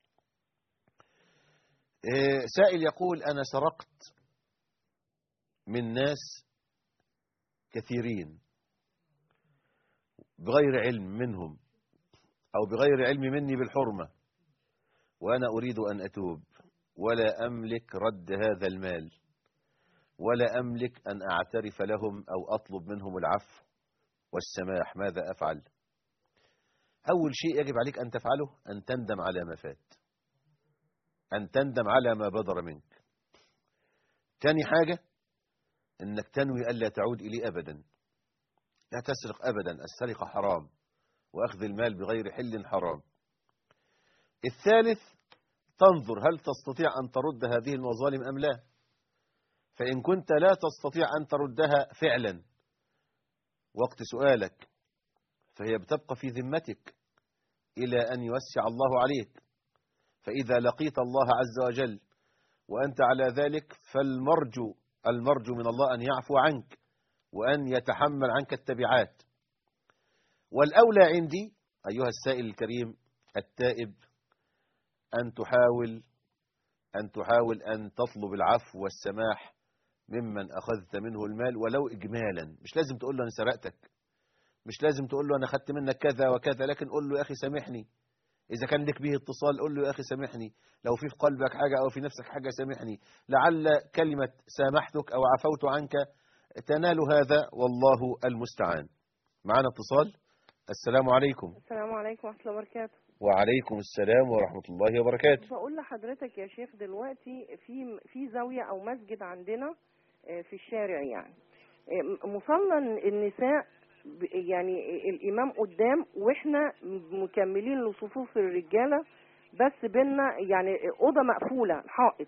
إيه، سائل يقول أنا سرقت من ناس كثيرين بغير علم منهم أو بغير علم مني بالحرمة وأنا أريد أن أتوب ولا أملك رد هذا المال ولا أملك أن أعترف لهم أو أطلب منهم العفو والسماح ماذا أفعل أول شيء يجب عليك أن تفعله أن تندم على ما فات أن تندم على ما بدر منك تاني حاجة أنك تنوي ألا تعود إليه أبدا لا تسرق أبدا السرقة حرام وأخذ المال بغير حل حرام الثالث تنظر هل تستطيع أن ترد هذه المظالم أم لا فإن كنت لا تستطيع أن تردها فعلا وقت سؤالك فهي بتبقى في ذمتك إلى أن يوسع الله عليك فإذا لقيت الله عز وجل وأنت على ذلك فالمرجو المرجو من الله أن يعفو عنك وأن يتحمل عنك التبعات والأولى عندي أيها السائل الكريم التائب أن تحاول أن تحاول أن تطلب العفو والسماح ممن أخذت منه المال ولو إجمالا مش لازم تقول له أنا سرقتك مش لازم تقول له أنا أخذت منك كذا وكذا لكن قول له يا أخي سامحني إذا كان لك به اتصال قول له يا أخي سامحني لو في في قلبك حاجة أو في نفسك حاجة سامحني لعل كلمة سامحتك أو عفوت عنك تنال هذا والله المستعان معنا اتصال السلام عليكم السلام عليكم ورحمة الله وبركاته وعليكم السلام ورحمة الله وبركاته بقول لحضرتك يا شيخ دلوقتي في في زاوية أو مسجد عندنا آه، في الشارع يعني آه، مصلى النساء ب- يعني الإمام قدام وإحنا مكملين لصفوف الرجالة بس بينا يعني أوضة مقفولة حائط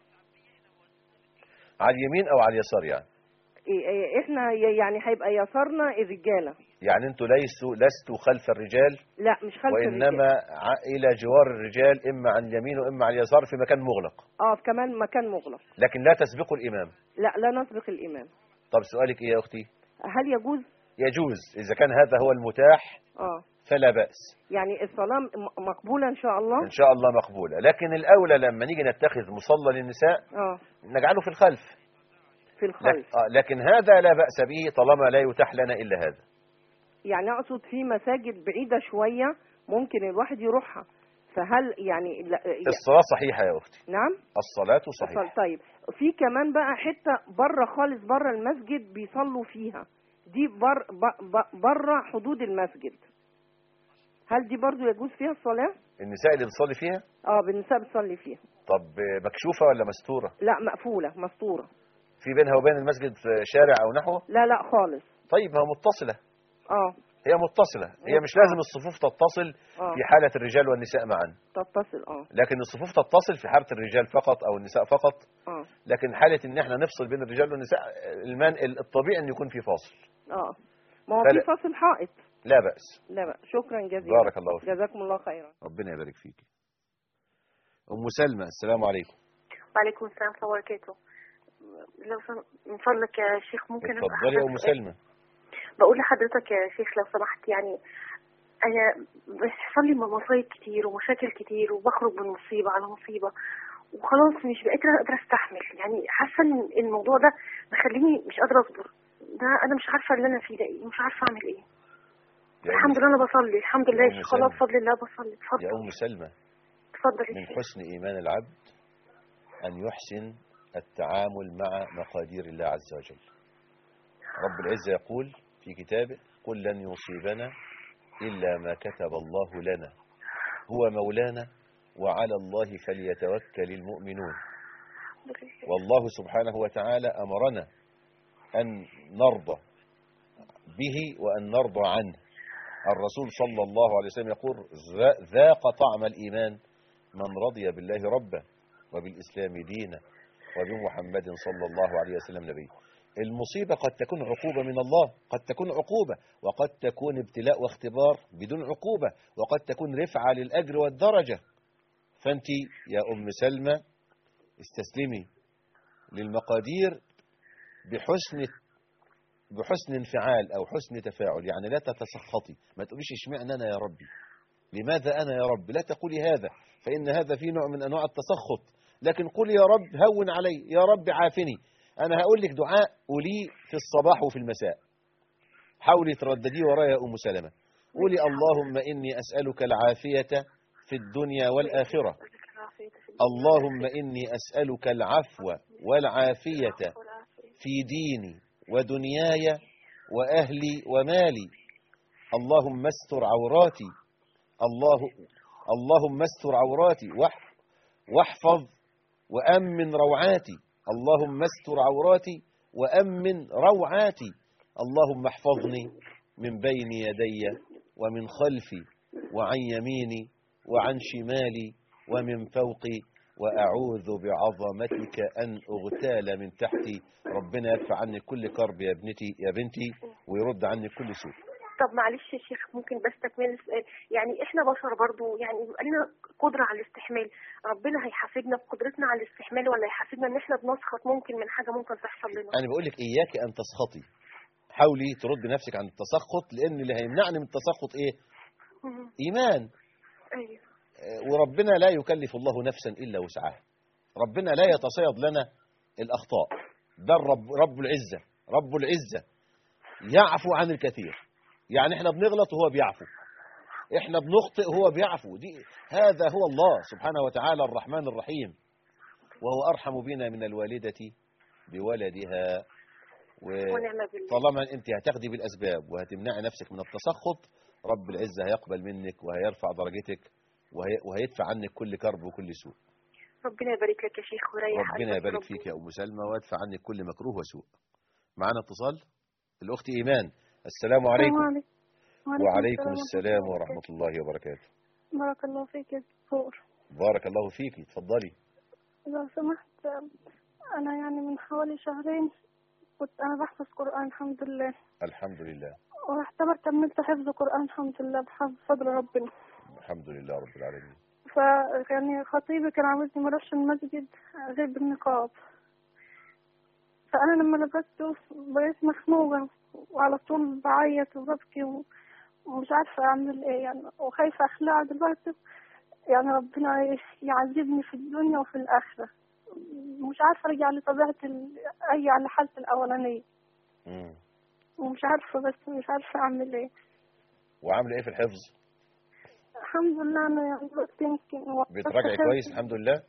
على اليمين أو على اليسار يعني إيه- إيه، إحنا ي- يعني هيبقى يسارنا الرجالة يعني أنتوا ليسوا لستوا خلف الرجال لا مش خلف وإنما الرجالة ع- إلى جوار الرجال إما عن اليمين وإما عن اليسار في مكان مغلق اه في كمان مكان مغلق لكن لا تسبقوا الإمام لا لا نسبق الإمام طب سؤالك إيه يا أختي هل يجوز يجوز إذا كان هذا هو المتاح اه فلا بأس يعني الصلاة م- مقبولة إن شاء الله إن شاء الله مقبولة لكن الأولى لما نيجي نتخذ مصلى للنساء اه نجعله في الخلف في لك الخلف آه، لكن هذا لا بأس به طالما لا يتاح لنا إلا هذا يعني أقصد في مساجد بعيدة شوية ممكن الواحد يروحها فهل يعني لا الصلاة صحيحة يا أختي نعم الصلاة صحيحة أصل طيب في كمان بقى حتة بره خالص بره المسجد بيصلوا فيها دي بر ب- ب- بره حدود المسجد هل دي برضو يجوز فيها الصلاة؟ النساء اللي بتصلي فيها اه بالنساء بتصلي فيها طب آه، مكشوفة ولا مستورة لا مقفولة مستورة في بينها وبين المسجد آه، شارع أو نحوه لا لا خالص طيب ما هو متصلة اه هي متصلة هي مش لازم الصفوف تتصل اه في حالة الرجال والنساء معا تتصل اه لكن الصفوف تتصل في حالة الرجال فقط أو النساء فقط اه لكن حالة ان احنا نفصل بين الرجال والنساء المن... الطبيعي ان يكون في فاصل اه ما هو فلا- في فاصل حائط لا بأس لا بقى شكرا جزيلا بارك الله فيك جزاكم الله خيرا ربنا يبارك فيك أم سلمى السلام عليكم وعليكم السلام ورحمة الله وبركاته لو سم... من فضلك يا شيخ ممكن أسأل اتفضلي يا حضرتك أم سؤال؟ سلمى بقول لحضرتك يا شيخ لو سمحت يعني أنا بيحصل لي مصايب كتير ومشاكل كتير وبخرج من مصيبة على مصيبة وخلاص مش بقيت قادرة استحمل يعني حاسة ان الموضوع ده مخليني مش قادرة اصبر ده انا مش عارفة اللي انا فيه ده ايه مش عارفة اعمل ايه يا الحمد أم- لله انا بصلي الحمد لله يا يا أم شيخ والله سلمى. بفضل الله بصلي يا اتفضل أم سلمى اتفضل يا من شيخ حسن إيمان العبد أن يحسن التعامل مع مقادير الله عز وجل رب العزة يقول في كتابه قل لن يصيبنا إلا ما كتب الله لنا هو مولانا وعلى الله فليتوكل المؤمنون والله سبحانه وتعالى أمرنا أن نرضى به وأن نرضى عنه الرسول صلى الله عليه وسلم يقول ذا- ذاق طعم الإيمان من رضي بالله ربا وبالإسلام دينا وبمحمد صلى الله عليه وسلم نبيا المصيبة قد تكون عقوبة من الله قد تكون عقوبة وقد تكون ابتلاء واختبار بدون عقوبة وقد تكون رفعة للأجر والدرجة فأنت يا أم سلمى استسلمي للمقادير بحسن بحسن انفعال أو حسن تفاعل يعني لا تتسخطي ما تقوليش اشمعنى أنا يا ربي لماذا أنا يا رب لا تقولي هذا فإن هذا فيه نوع من أنواع التسخط لكن قولي يا رب هون علي يا رب عافني أنا هقول لك دعاء قوليه في الصباح وفي المساء حاولي تردديه ورايا يا أم سلمة قولي اللهم إني أسألك العافية في الدنيا والآخرة اللهم إني أسألك العفو والعافية في ديني ودنياي وأهلي ومالي اللهم استر عوراتي الله اللهم استر عوراتي واح- واحفظ وأمن روعاتي اللهم استر عوراتي وأمن روعاتي اللهم احفظني من بين يدي ومن خلفي وعن يميني وعن شمالي ومن فوقي وأعوذ بعظمتك أن أغتال من تحتي ربنا يدفع عني كل كرب يا ابنتي يا بنتي ويرد عني كل سوء طب معلش يا شيخ ممكن بس تكمل السؤال يعني احنا بشر برضو يعني بيبقى لنا قدرة على الاستحمال ربنا هيحاسبنا بقدرتنا على الاستحمال ولا هيحاسبنا ان احنا بنسخط ممكن من حاجة ممكن تحصل لنا أنا بقول لك إياك أن تسخطي حاولي ترد نفسك عن التسخط لأن اللي هيمنعني من التسخط إيه مم. إيمان ايوه آه، وربنا لا يكلف الله نفسا إلا وسعها ربنا لا يتصيد لنا الأخطاء ده الرب رب العزة رب العزة يعفو عن الكثير يعني احنا بنغلط وهو بيعفو احنا بنخطئ وهو بيعفو دي هذا هو الله سبحانه وتعالى الرحمن الرحيم وهو أرحم بنا من الوالدة بولدها ونعم بالله وطالما انت هتاخدي بالأسباب وهتمنعي نفسك من التسخط رب العزة هيقبل منك وهيرفع درجتك وهي وهيدفع عنك كل كرب وكل سوء ربنا يبارك لك يا شيخ ويريح ربنا قلبك يبارك رب. فيك يا أم سلمى ويدفع عنك كل مكروه وسوء معنا اتصال الأخت إيمان السلام عليكم عليكم وعليكم السلام ورحمة الله وبركاته بارك الله فيك يا دكتور بارك الله فيك اتفضلي لو سمحت أنا يعني من حوالي شهرين كنت أنا بحفظ قرآن الحمد لله الحمد لله واعتبر كملت حفظ قرآن الحمد لله بفضل ربنا الحمد لله رب العالمين فيعني خطيبي كان عاوزني ما اروحش المسجد غير بالنقاب فأنا لما لبسته بقيت مخنوقة وعلى طول بعيط وببكي و- ومش عارفة أعمل إيه يعني وخايفة أخلع دلوقتي يعني ربنا يعذبني في الدنيا وفي الآخرة مش عارفة أرجع لطبيعتي ال- أرجع لحالتي الأولانية مم. ومش عارفة بس مش عارفة أعمل إيه وعامله ايه في الحفظ الحمد لله أنا يعني دلوقتي يمكن وقفت بتراجعي حفظ. كويس الحمد لله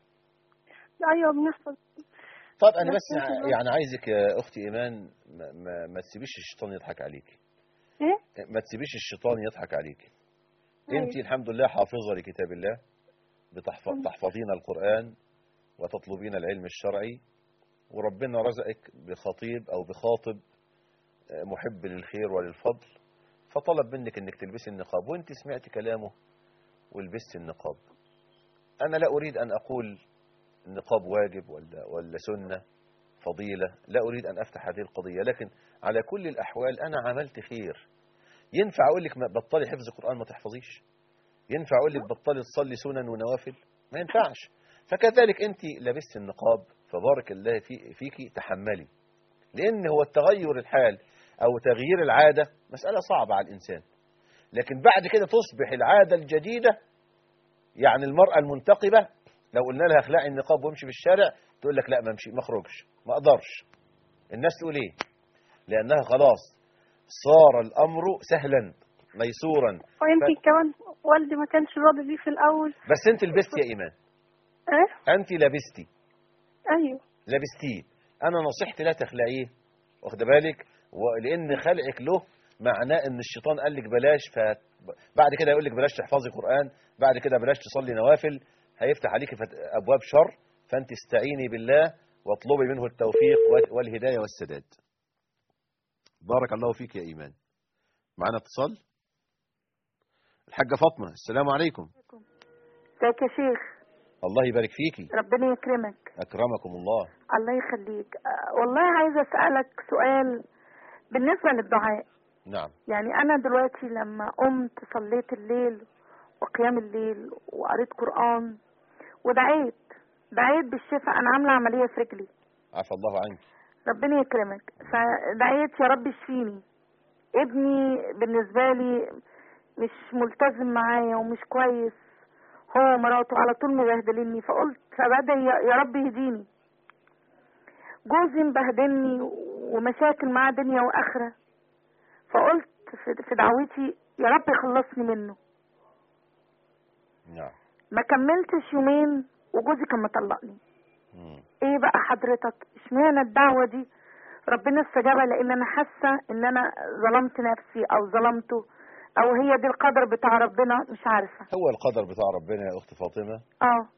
أيوة بنحفظ طب انا بس بس انت يعني عايزك يا اختي ايمان ما, ما, ما تسيبيش الشيطان يضحك عليك إيه؟ ما تسيبيش الشيطان يضحك عليك أيوة. انت الحمد لله حافظه لكتاب الله بتحفظ مم. تحفظين القران وتطلبين العلم الشرعي وربنا رزقك بخطيب او بخاطب آه، محب للخير وللفضل فطلب منك انك تلبسي النقاب وانت سمعت كلامه ولبست النقاب انا لا اريد ان اقول النقاب واجب ولا ولا سنه فضيله لا اريد ان افتح هذه القضيه لكن على كل الاحوال انا عملت خير ينفع اقول لك ما- بطلي حفظ القران ما تحفظيش ينفع اقول لك بطلي تصلي سنن ونوافل ما ينفعش فكذلك انت لبست النقاب فبارك الله في فيكي تحملي لان هو التغير الحال او تغيير العاده مساله صعبه على الانسان لكن بعد كده تصبح العاده الجديده يعني المراه المنتقبه لو قلنا لها اخلعي النقاب وامشي في الشارع تقول لك لا ما امشي ما اخرجش ما اقدرش الناس تقول ايه لانها خلاص صار الامر سهلا ميسورا ويمكن كمان والدي ما كانش راضي بيه في الأول بس انت لبستي يا ايمان إيه؟ انت لبستي أيوه لبستيه انا نصيحتي لا تخلعيه واخد بالك ولان خلعك له معناه ان الشيطان قال لك بلاش ف بعد كده يقول لك بلاش تحفظي قران بعد كده بلاش تصلي نوافل هيفتح عليك فت- ابواب شر فانت استعيني بالله واطلبي منه التوفيق وال- والهدايه والسداد بارك الله فيك يا ايمان معنا اتصال الحاجه فاطمه السلام عليكم ازيك يا شيخ الله يبارك فيكي ربنا يكرمك اكرمكم الله الله يخليك آه، والله عايزه اسالك سؤال بالنسبه للدعاء نعم يعني انا دلوقتي لما قمت صليت الليل وقيام الليل وقريت قران ودعيت دعيت بالشفاء انا عامله عمليه في رجلي عفى الله عنك ربنا يكرمك فدعيت يا رب اشفيني ابني بالنسبة لي مش ملتزم معايا ومش كويس هو ومراته على طول مبهدليني فقلت فبدأ يا يا رب يهديني جوزي مبهدلني ومشاكل معاه دنيا وآخرة فقلت في في دعوتي يا رب يخلصني منه نعم ما كملتش يومين وجوزي كان مطلقني مم. ايه بقى حضرتك اشمعنى الدعوة دي ربنا استجابها لان انا حاسة ان انا ظلمت نفسي او ظلمته او هي دي القدر بتاع ربنا مش عارفة هو القدر بتاع ربنا يا اخت فاطمه اه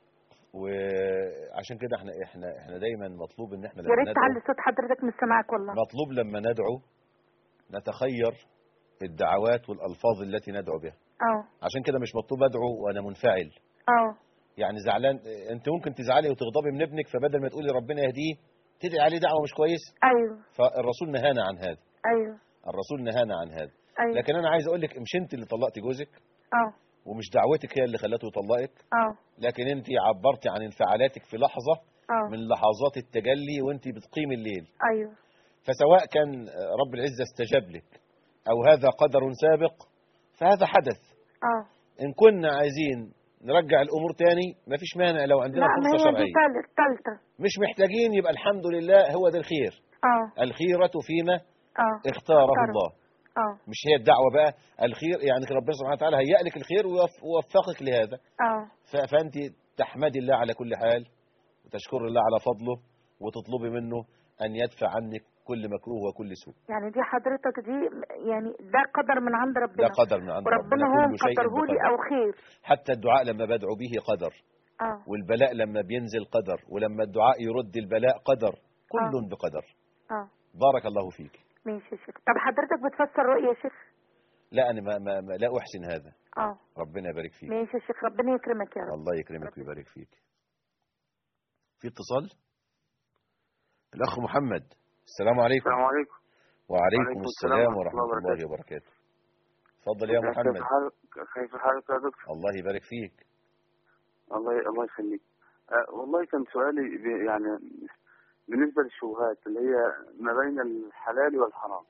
وعشان كده احنا احنا احنا دايما مطلوب ان احنا يا لما ريت ندعو تعلي صوت حضرتك مش سامعاك والله مطلوب لما ندعو نتخير الدعوات والالفاظ التي ندعو بها اه عشان كده مش مطلوب ادعو وانا منفعل اه يعني زعلان انت ممكن تزعلي وتغضبي من ابنك فبدل ما تقولي ربنا يهديه تدعي عليه دعوه مش كويس ايوه فالرسول نهانا عن هذا ايوه الرسول نهانا عن هذا ايوه لكن انا عايز اقول لك مش انت اللي طلقتي جوزك اه ومش دعوتك هي اللي خلته يطلقك اه لكن انت عبرتي عن انفعالاتك في لحظه اه من لحظات التجلي وانت بتقيم الليل ايوه فسواء كان رب العزه استجاب لك او هذا قدر سابق فهذا حدث اه ان كنا عايزين نرجع الامور تاني مفيش مانع لو عندنا لا ما فرصه هي دي شرعيه تالت تالتة مش محتاجين يبقى الحمد لله هو ده الخير اه الخيرة فيما اه اختاره اختاره. الله اه مش هي الدعوة بقى الخير يعني ربنا سبحانه وتعالى هيأ لك الخير ويوف- ويوفقك لهذا اه ف- فأنت تحمدي الله على كل حال وتشكر الله على فضله وتطلبي منه أن يدفع عنك كل مكروه وكل سوء يعني دي حضرتك دي يعني ده قدر من عند ربنا ده قدر من عند وربنا ربنا هو كل شيء مقدره لي بقدر او خير حتى الدعاء لما بدعو به قدر اه والبلاء لما بينزل قدر ولما الدعاء يرد البلاء قدر كل بقدر اه بارك الله فيك ماشي يا شيخ طب حضرتك بتفسر رؤية يا شيخ لا أنا ما ما ما لا أحسن هذا اه ربنا يبارك فيك ماشي يا شيخ ربنا يكرمك يا رب الله يكرمك ويبارك فيك في اتصال الأخ محمد السلام عليكم السلام عليكم وعليكم وعليكم السلام السلام ورحمة ورحمة الله الله وبركاته تفضل يا كيف محمد حالك كيف حالك يا دكتور الله يبارك فيك الله الله يخليك أه والله كان سؤالي ب- يعني بالنسبة للشبهات اللي هي ما بين الحلال والحرام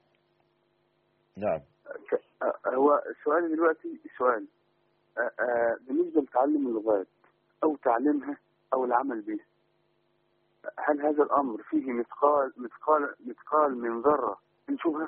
نعم ك- أه هو سؤالي دلوقتي سؤال أه أه بالنسبة لتعلم اللغات أو تعليمها أو العمل بها هل هذا الأمر فيه مثقال مثقال مثقال من ذرة من شبهة؟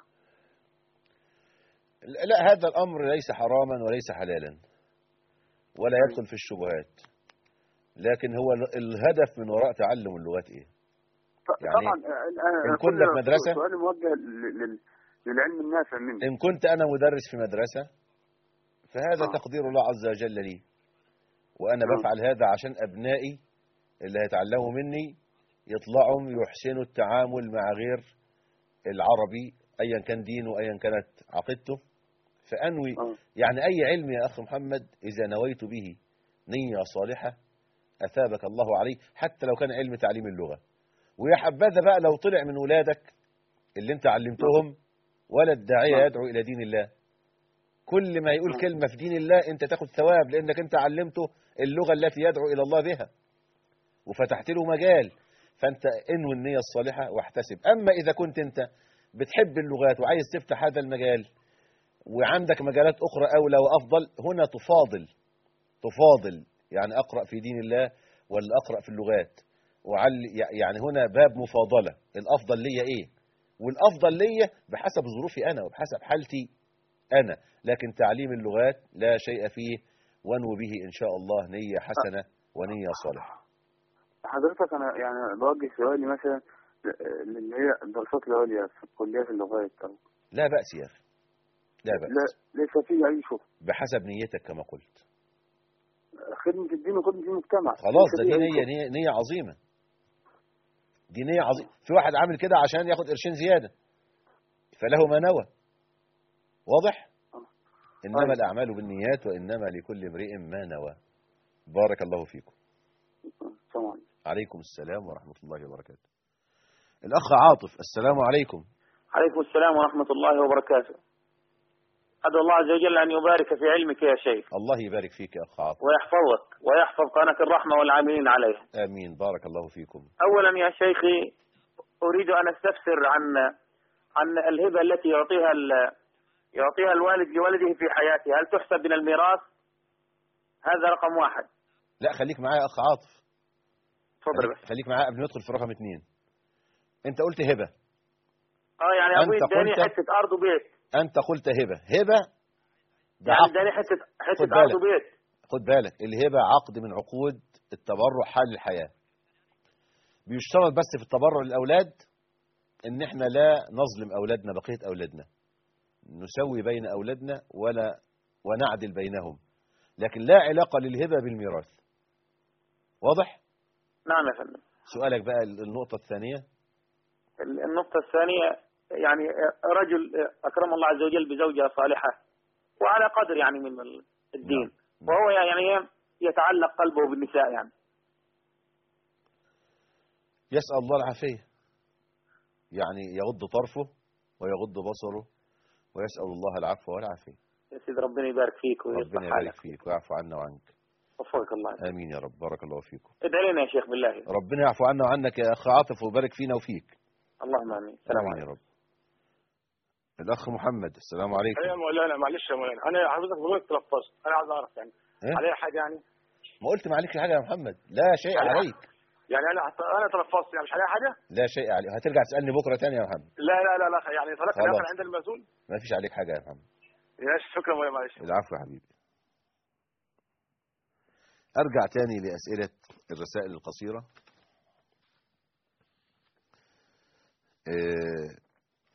لا هذا الأمر ليس حراما وليس حلالا ولا يدخل في الشبهات لكن هو ال- الهدف من وراء تعلم اللغات إيه يعني طبعا أه أنا إن كنا في مدرسة سؤالي موجه لل- لل- للعلم النافع منه إن كنت أنا مدرس في مدرسة فهذا آه. تقدير الله عز وجل لي وأنا آه. بفعل هذا عشان أبنائي اللي هيتعلموا مني يطلعوا يحسنوا التعامل مع غير العربي أيا كان دينه أيا كانت عقيدته فأنوي آه. يعني أي علم يا أخ محمد إذا نويت به نية صالحة أثابك الله عليه حتى لو كان علم تعليم اللغة ويا حبذا بقى لو طلع من ولادك اللي انت علمتهم ولد داعية نعم. يدعو إلى دين الله كل ما يقول كلمة في دين الله انت تاخد ثواب لأنك انت علمته اللغة التي يدعو إلى الله بها وفتحت له مجال فانت انوي النية الصالحة واحتسب أما إذا كنت انت بتحب اللغات وعايز تفتح هذا المجال وعندك مجالات أخرى أولى وأفضل هنا تفاضل تفاضل يعني أقرأ في دين الله ولا أقرأ في اللغات وعل يعني هنا باب مفاضلة الأفضل ليا إيه والأفضل ليا بحسب ظروفي أنا وبحسب حالتي أنا لكن تعليم اللغات لا شيء فيه وانو به إن شاء الله نية حسنة ونية صالحة حضرتك انا يعني بوجه سؤالي مثلا اللي هي الدراسات العليا في كليات اللغات او لا بأس يا أخي لا بأس لا ليس فيه اي شغل بحسب نيتك كما قلت خدمة الدين وخدمة المجتمع خلاص ده ليس دي فيه أي نية, شغل. نية, نية عظيمة دي نية عظيمة في واحد عامل كده عشان ياخد قرشين زيادة فله ما نوى واضح إنما أيوة. الأعمال بالنيات وإنما لكل امرئ ما نوى بارك الله فيكم السلام عليكم. عليكم السلام ورحمة الله وبركاته الأخ عاطف السلام عليكم عليكم السلام ورحمة الله وبركاته أدعو الله عز وجل أن يبارك في علمك يا شيخ الله يبارك فيك يا أخ عاطف ويحفظك ويحفظ قناة الرحمة والعاملين عليها آمين بارك الله فيكم أولا يا شيخي أريد أن أستفسر عن عن الهبة التي يعطيها ال- يعطيها الوالد لولده في حياته هل تحسب من الميراث؟ هذا رقم واحد لا خليك معايا يا اخ عاطف تفضل خليك, خليك معايا قبل ما ندخل في رقم اثنين انت قلت هبه اه يعني أنت ابوي اداني قلت- حته ارض وبيت انت قلت هبه هبه ده يعني عقد اداني حته خد حته بالك. ارض وبيت خد بالك الهبه عقد من عقود التبرع حال الحياه بيشترط بس في التبرع للاولاد ان احنا لا نظلم اولادنا بقيه اولادنا نسوي بين اولادنا ولا ونعدل بينهم لكن لا علاقه للهبه بالميراث واضح نعم يا فندم سؤالك بقى النقطه الثانيه النقطة الثانية يعني رجل أكرم الله عز وجل بزوجة صالحة وعلى قدر يعني من الدين وهو يعني يتعلق قلبه بالنساء يعني يسأل الله العافية يعني يغض طرفه ويغض بصره ويسأل الله العفو والعافية يا سيدي ربنا يبارك فيك ويصلح ربنا يبارك حالك فيك ويعفو عنا وعنك وفقك الله آمين يا رب بارك الله فيكم ادعي لنا يا شيخ بالله ربنا يعفو عنا وعنك يا أخ عاطف ويبارك فينا وفيك اللهم امين السلام آمين يا رب الأخ محمد السلام عليكم يا مولانا معلش يا مولانا انا حضرتك بقول تلفظت انا عايز اعرف يعني إيه؟ عليا حاجه يعني ما قلت ما عليكش حاجة يا محمد لا شيء عليا- عليك يعني انا انا تلفظت يعني مش عليا حاجه لا شيء عليك هترجع تسألني بكرة تاني يا محمد لا لا لا لا يعني تركت خلاص. داخل عند المسؤول ما فيش عليك حاجة يا محمد ماشي شكرا مولانا معلش العفو يا حبيبي أرجع تاني لأسئلة الرسائل القصيرة آه،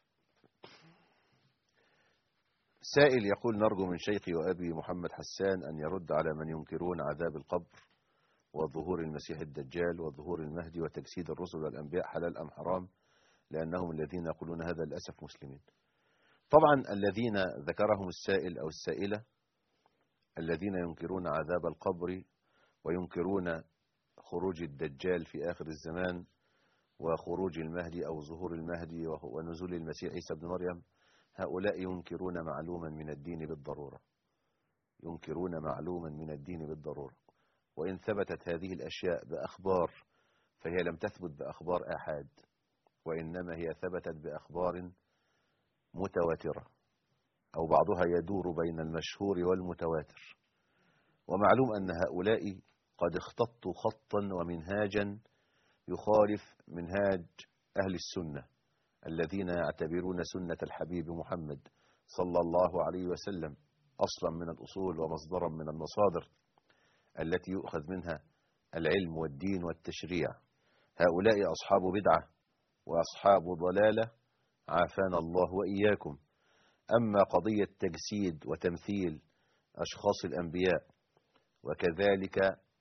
سائل يقول نرجو من شيخي وأبي محمد حسان أن يرد على من ينكرون عذاب القبر وظهور المسيح الدجال وظهور المهدي وتجسيد الرسل والأنبياء حلال أم حرام لأنهم الذين يقولون هذا للأسف مسلمين طبعا الذين ذكرهم السائل أو السائلة الذين ينكرون عذاب القبر وينكرون خروج الدجال في آخر الزمان وخروج المهدي أو ظهور المهدي وهو- ونزول المسيح عيسى بن مريم هؤلاء ينكرون معلوما من الدين بالضرورة ينكرون معلوما من الدين بالضرورة وإن ثبتت هذه الأشياء بأخبار فهي لم تثبت بأخبار آحاد وإنما هي ثبتت بأخبار متواترة أو بعضها يدور بين المشهور والمتواتر ومعلوم أن هؤلاء قد اختطوا خطا ومنهاجا يخالف منهاج أهل السنة الذين يعتبرون سنة الحبيب محمد صلى الله عليه وسلم أصلا من الأصول ومصدرا من المصادر التي يؤخذ منها العلم والدين والتشريع هؤلاء أصحاب بدعة وأصحاب ضلالة عافانا الله وإياكم أما قضية تجسيد وتمثيل أشخاص الأنبياء وكذلك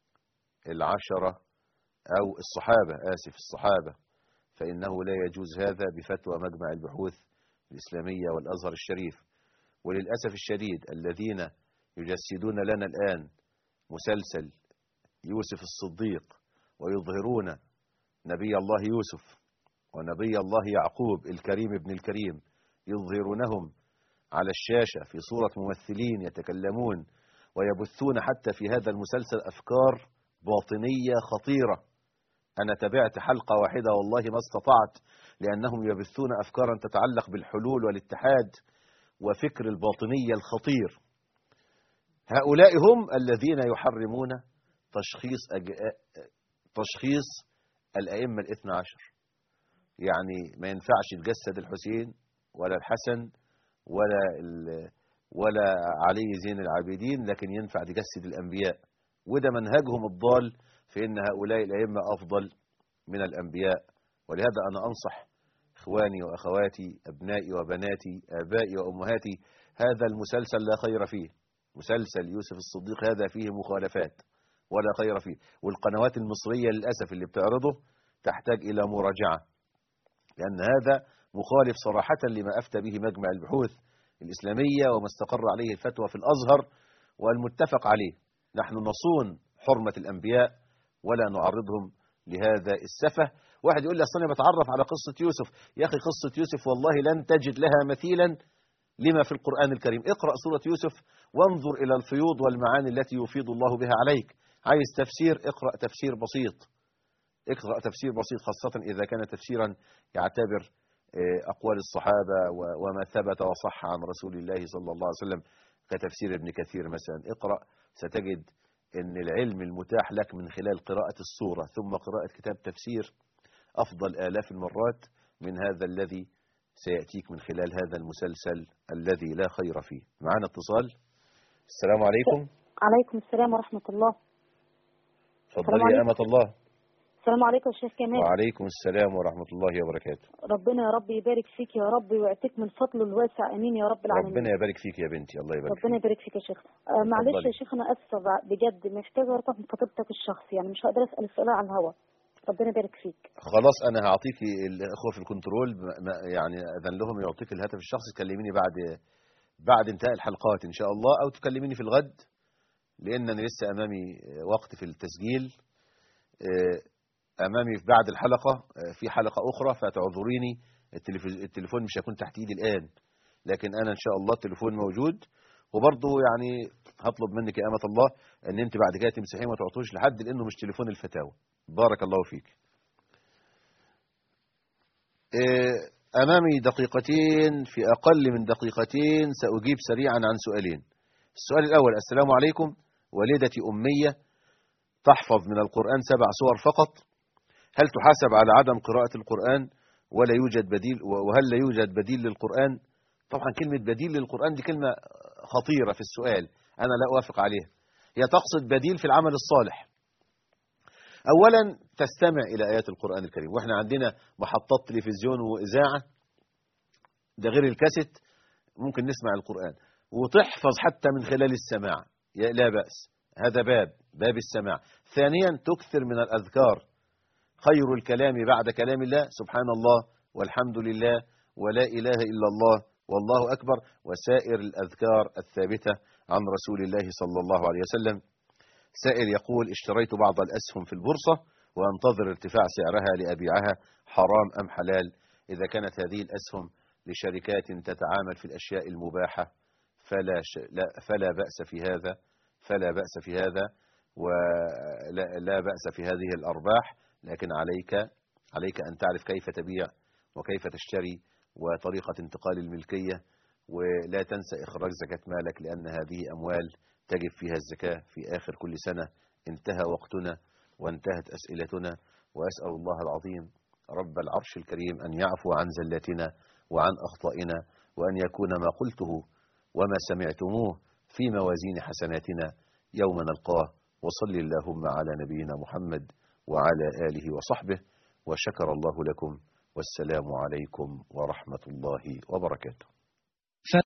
العشرة أو الصحابة آسف الصحابة فإنه لا يجوز هذا بفتوى مجمع البحوث الإسلامية والأزهر الشريف وللأسف الشديد الذين يجسدون لنا الآن مسلسل يوسف الصديق ويظهرون نبي الله يوسف ونبي الله يعقوب الكريم ابن الكريم يظهرونهم على الشاشة في صورة ممثلين يتكلمون ويبثون حتى في هذا المسلسل أفكار باطنية خطيرة أنا تابعت حلقة واحدة والله ما استطعت لأنهم يبثون أفكارا تتعلق بالحلول والاتحاد وفكر الباطنية الخطير هؤلاء هم الذين يحرمون تشخيص أج... تشخيص الأئمة الاثنى عشر يعني ما ينفعش تجسد الحسين ولا الحسن ولا ال... ولا علي زين العابدين لكن ينفع تجسد الأنبياء وده منهجهم الضال في أن هؤلاء الأئمة أفضل من الأنبياء ولهذا أنا أنصح إخواني وأخواتي أبنائي وبناتي آبائي وأمهاتي هذا المسلسل لا خير فيه مسلسل يوسف الصديق هذا فيه مخالفات ولا خير فيه والقنوات المصرية للأسف اللي بتعرضه تحتاج إلى مراجعة لأن هذا مخالف صراحة لما أفتى به مجمع البحوث الإسلامية وما استقر عليه الفتوى في الأزهر والمتفق عليه نحن نصون حرمة الأنبياء ولا نعرضهم لهذا السفه واحد يقول لي أصلا أنا بتعرف على قصة يوسف يا أخي قصة يوسف والله لن تجد لها مثيلا لما في القرآن الكريم اقرأ سورة يوسف وانظر إلى الفيوض والمعاني التي يفيض الله بها عليك عايز تفسير اقرأ تفسير بسيط اقرأ تفسير بسيط خاصة إذا كان تفسيرا يعتبر آه، أقوال الصحابة و- وما ثبت وصح عن رسول الله صلى الله عليه وسلم كتفسير ابن كثير مثلا اقرأ ستجد أن العلم المتاح لك من خلال قراءة الصورة ثم قراءة كتاب تفسير أفضل آلاف المرات من هذا الذي سيأتيك من خلال هذا المسلسل الذي لا خير فيه معنا اتصال السلام عليكم عليكم السلام ورحمة الله تفضلي يا عليكم. أمة الله السلام عليكم يا شيخ كمال وعليكم السلام ورحمة الله وبركاته ربنا يا رب يبارك فيك يا رب ويعطيك من فضله الواسع امين يا رب العالمين ربنا يبارك فيك يا بنتي الله يبارك ربنا فيك يبارك فيك يا شيخ آه معلش اتفضلي. يا شيخ انا اسفه بع- بجد محتاجه ارتبط من خطيبتك الشخص يعني مش هقدر اسال السؤال على الهوا ربنا يبارك فيك خلاص أنا هعطيك الأخوة في الكنترول ما- ما- يعني أذن لهم يعطيك الهاتف الشخصي تكلميني بعد بعد انتهاء الحلقات إن شاء الله أو تكلميني في الغد لأنني لسه أمامي وقت في التسجيل آه، أمامي بعد الحلقة آه، في حلقة أخرى فتعذريني التليف- التليفون مش هيكون تحت إيدي الآن لكن أنا إن شاء الله التليفون موجود وبرضه يعني هطلب منك يا أمة الله أن أنت بعد كده تمسحيه وما تعطوش لحد لأنه مش تليفون الفتاوى بارك الله فيك آه، أمامي دقيقتين في أقل من دقيقتين سأجيب سريعا عن سؤالين السؤال الأول السلام عليكم والدتي أمية تحفظ من القرآن سبع سور فقط هل تحاسب على عدم قراءة القرآن ولا يوجد بديل وهل لا يوجد بديل للقرآن طبعا كلمة بديل للقرآن دي كلمة خطيرة في السؤال أنا لا أوافق عليها هي تقصد بديل في العمل الصالح أولا تستمع إلى آيات القرآن الكريم وإحنا عندنا محطات تلفزيون وإذاعة ده غير الكاسيت ممكن نسمع القرآن وتحفظ حتى من خلال السماع يا- لا بأس هذا باب باب السماع ثانيا تكثر من الأذكار خير الكلام بعد كلام الله سبحان الله والحمد لله ولا إله إلا الله والله أكبر وسائر الأذكار الثابتة عن رسول الله صلى الله عليه وسلم سائل يقول اشتريت بعض الأسهم في البورصة وانتظر ارتفاع سعرها لأبيعها حرام أم حلال إذا كانت هذه الأسهم لشركات تتعامل في الأشياء المباحة فلا, ش... لا فلا بأس في هذا فلا بأس في هذا ولا لا بأس في هذه الأرباح لكن عليك عليك أن تعرف كيف تبيع وكيف تشتري وطريقة انتقال الملكية ولا تنسى إخراج زكاة مالك لأن هذه أموال تجب فيها الزكاة في آخر كل سنة انتهى وقتنا وانتهت أسئلتنا وأسأل الله العظيم رب العرش الكريم أن يعفو عن زلاتنا وعن أخطائنا وأن يكون ما قلته وما سمعتموه في موازين حسناتنا يوم نلقاه وصل اللهم على نبينا محمد وعلى آله وصحبه وشكر الله لكم والسلام عليكم ورحمة الله وبركاته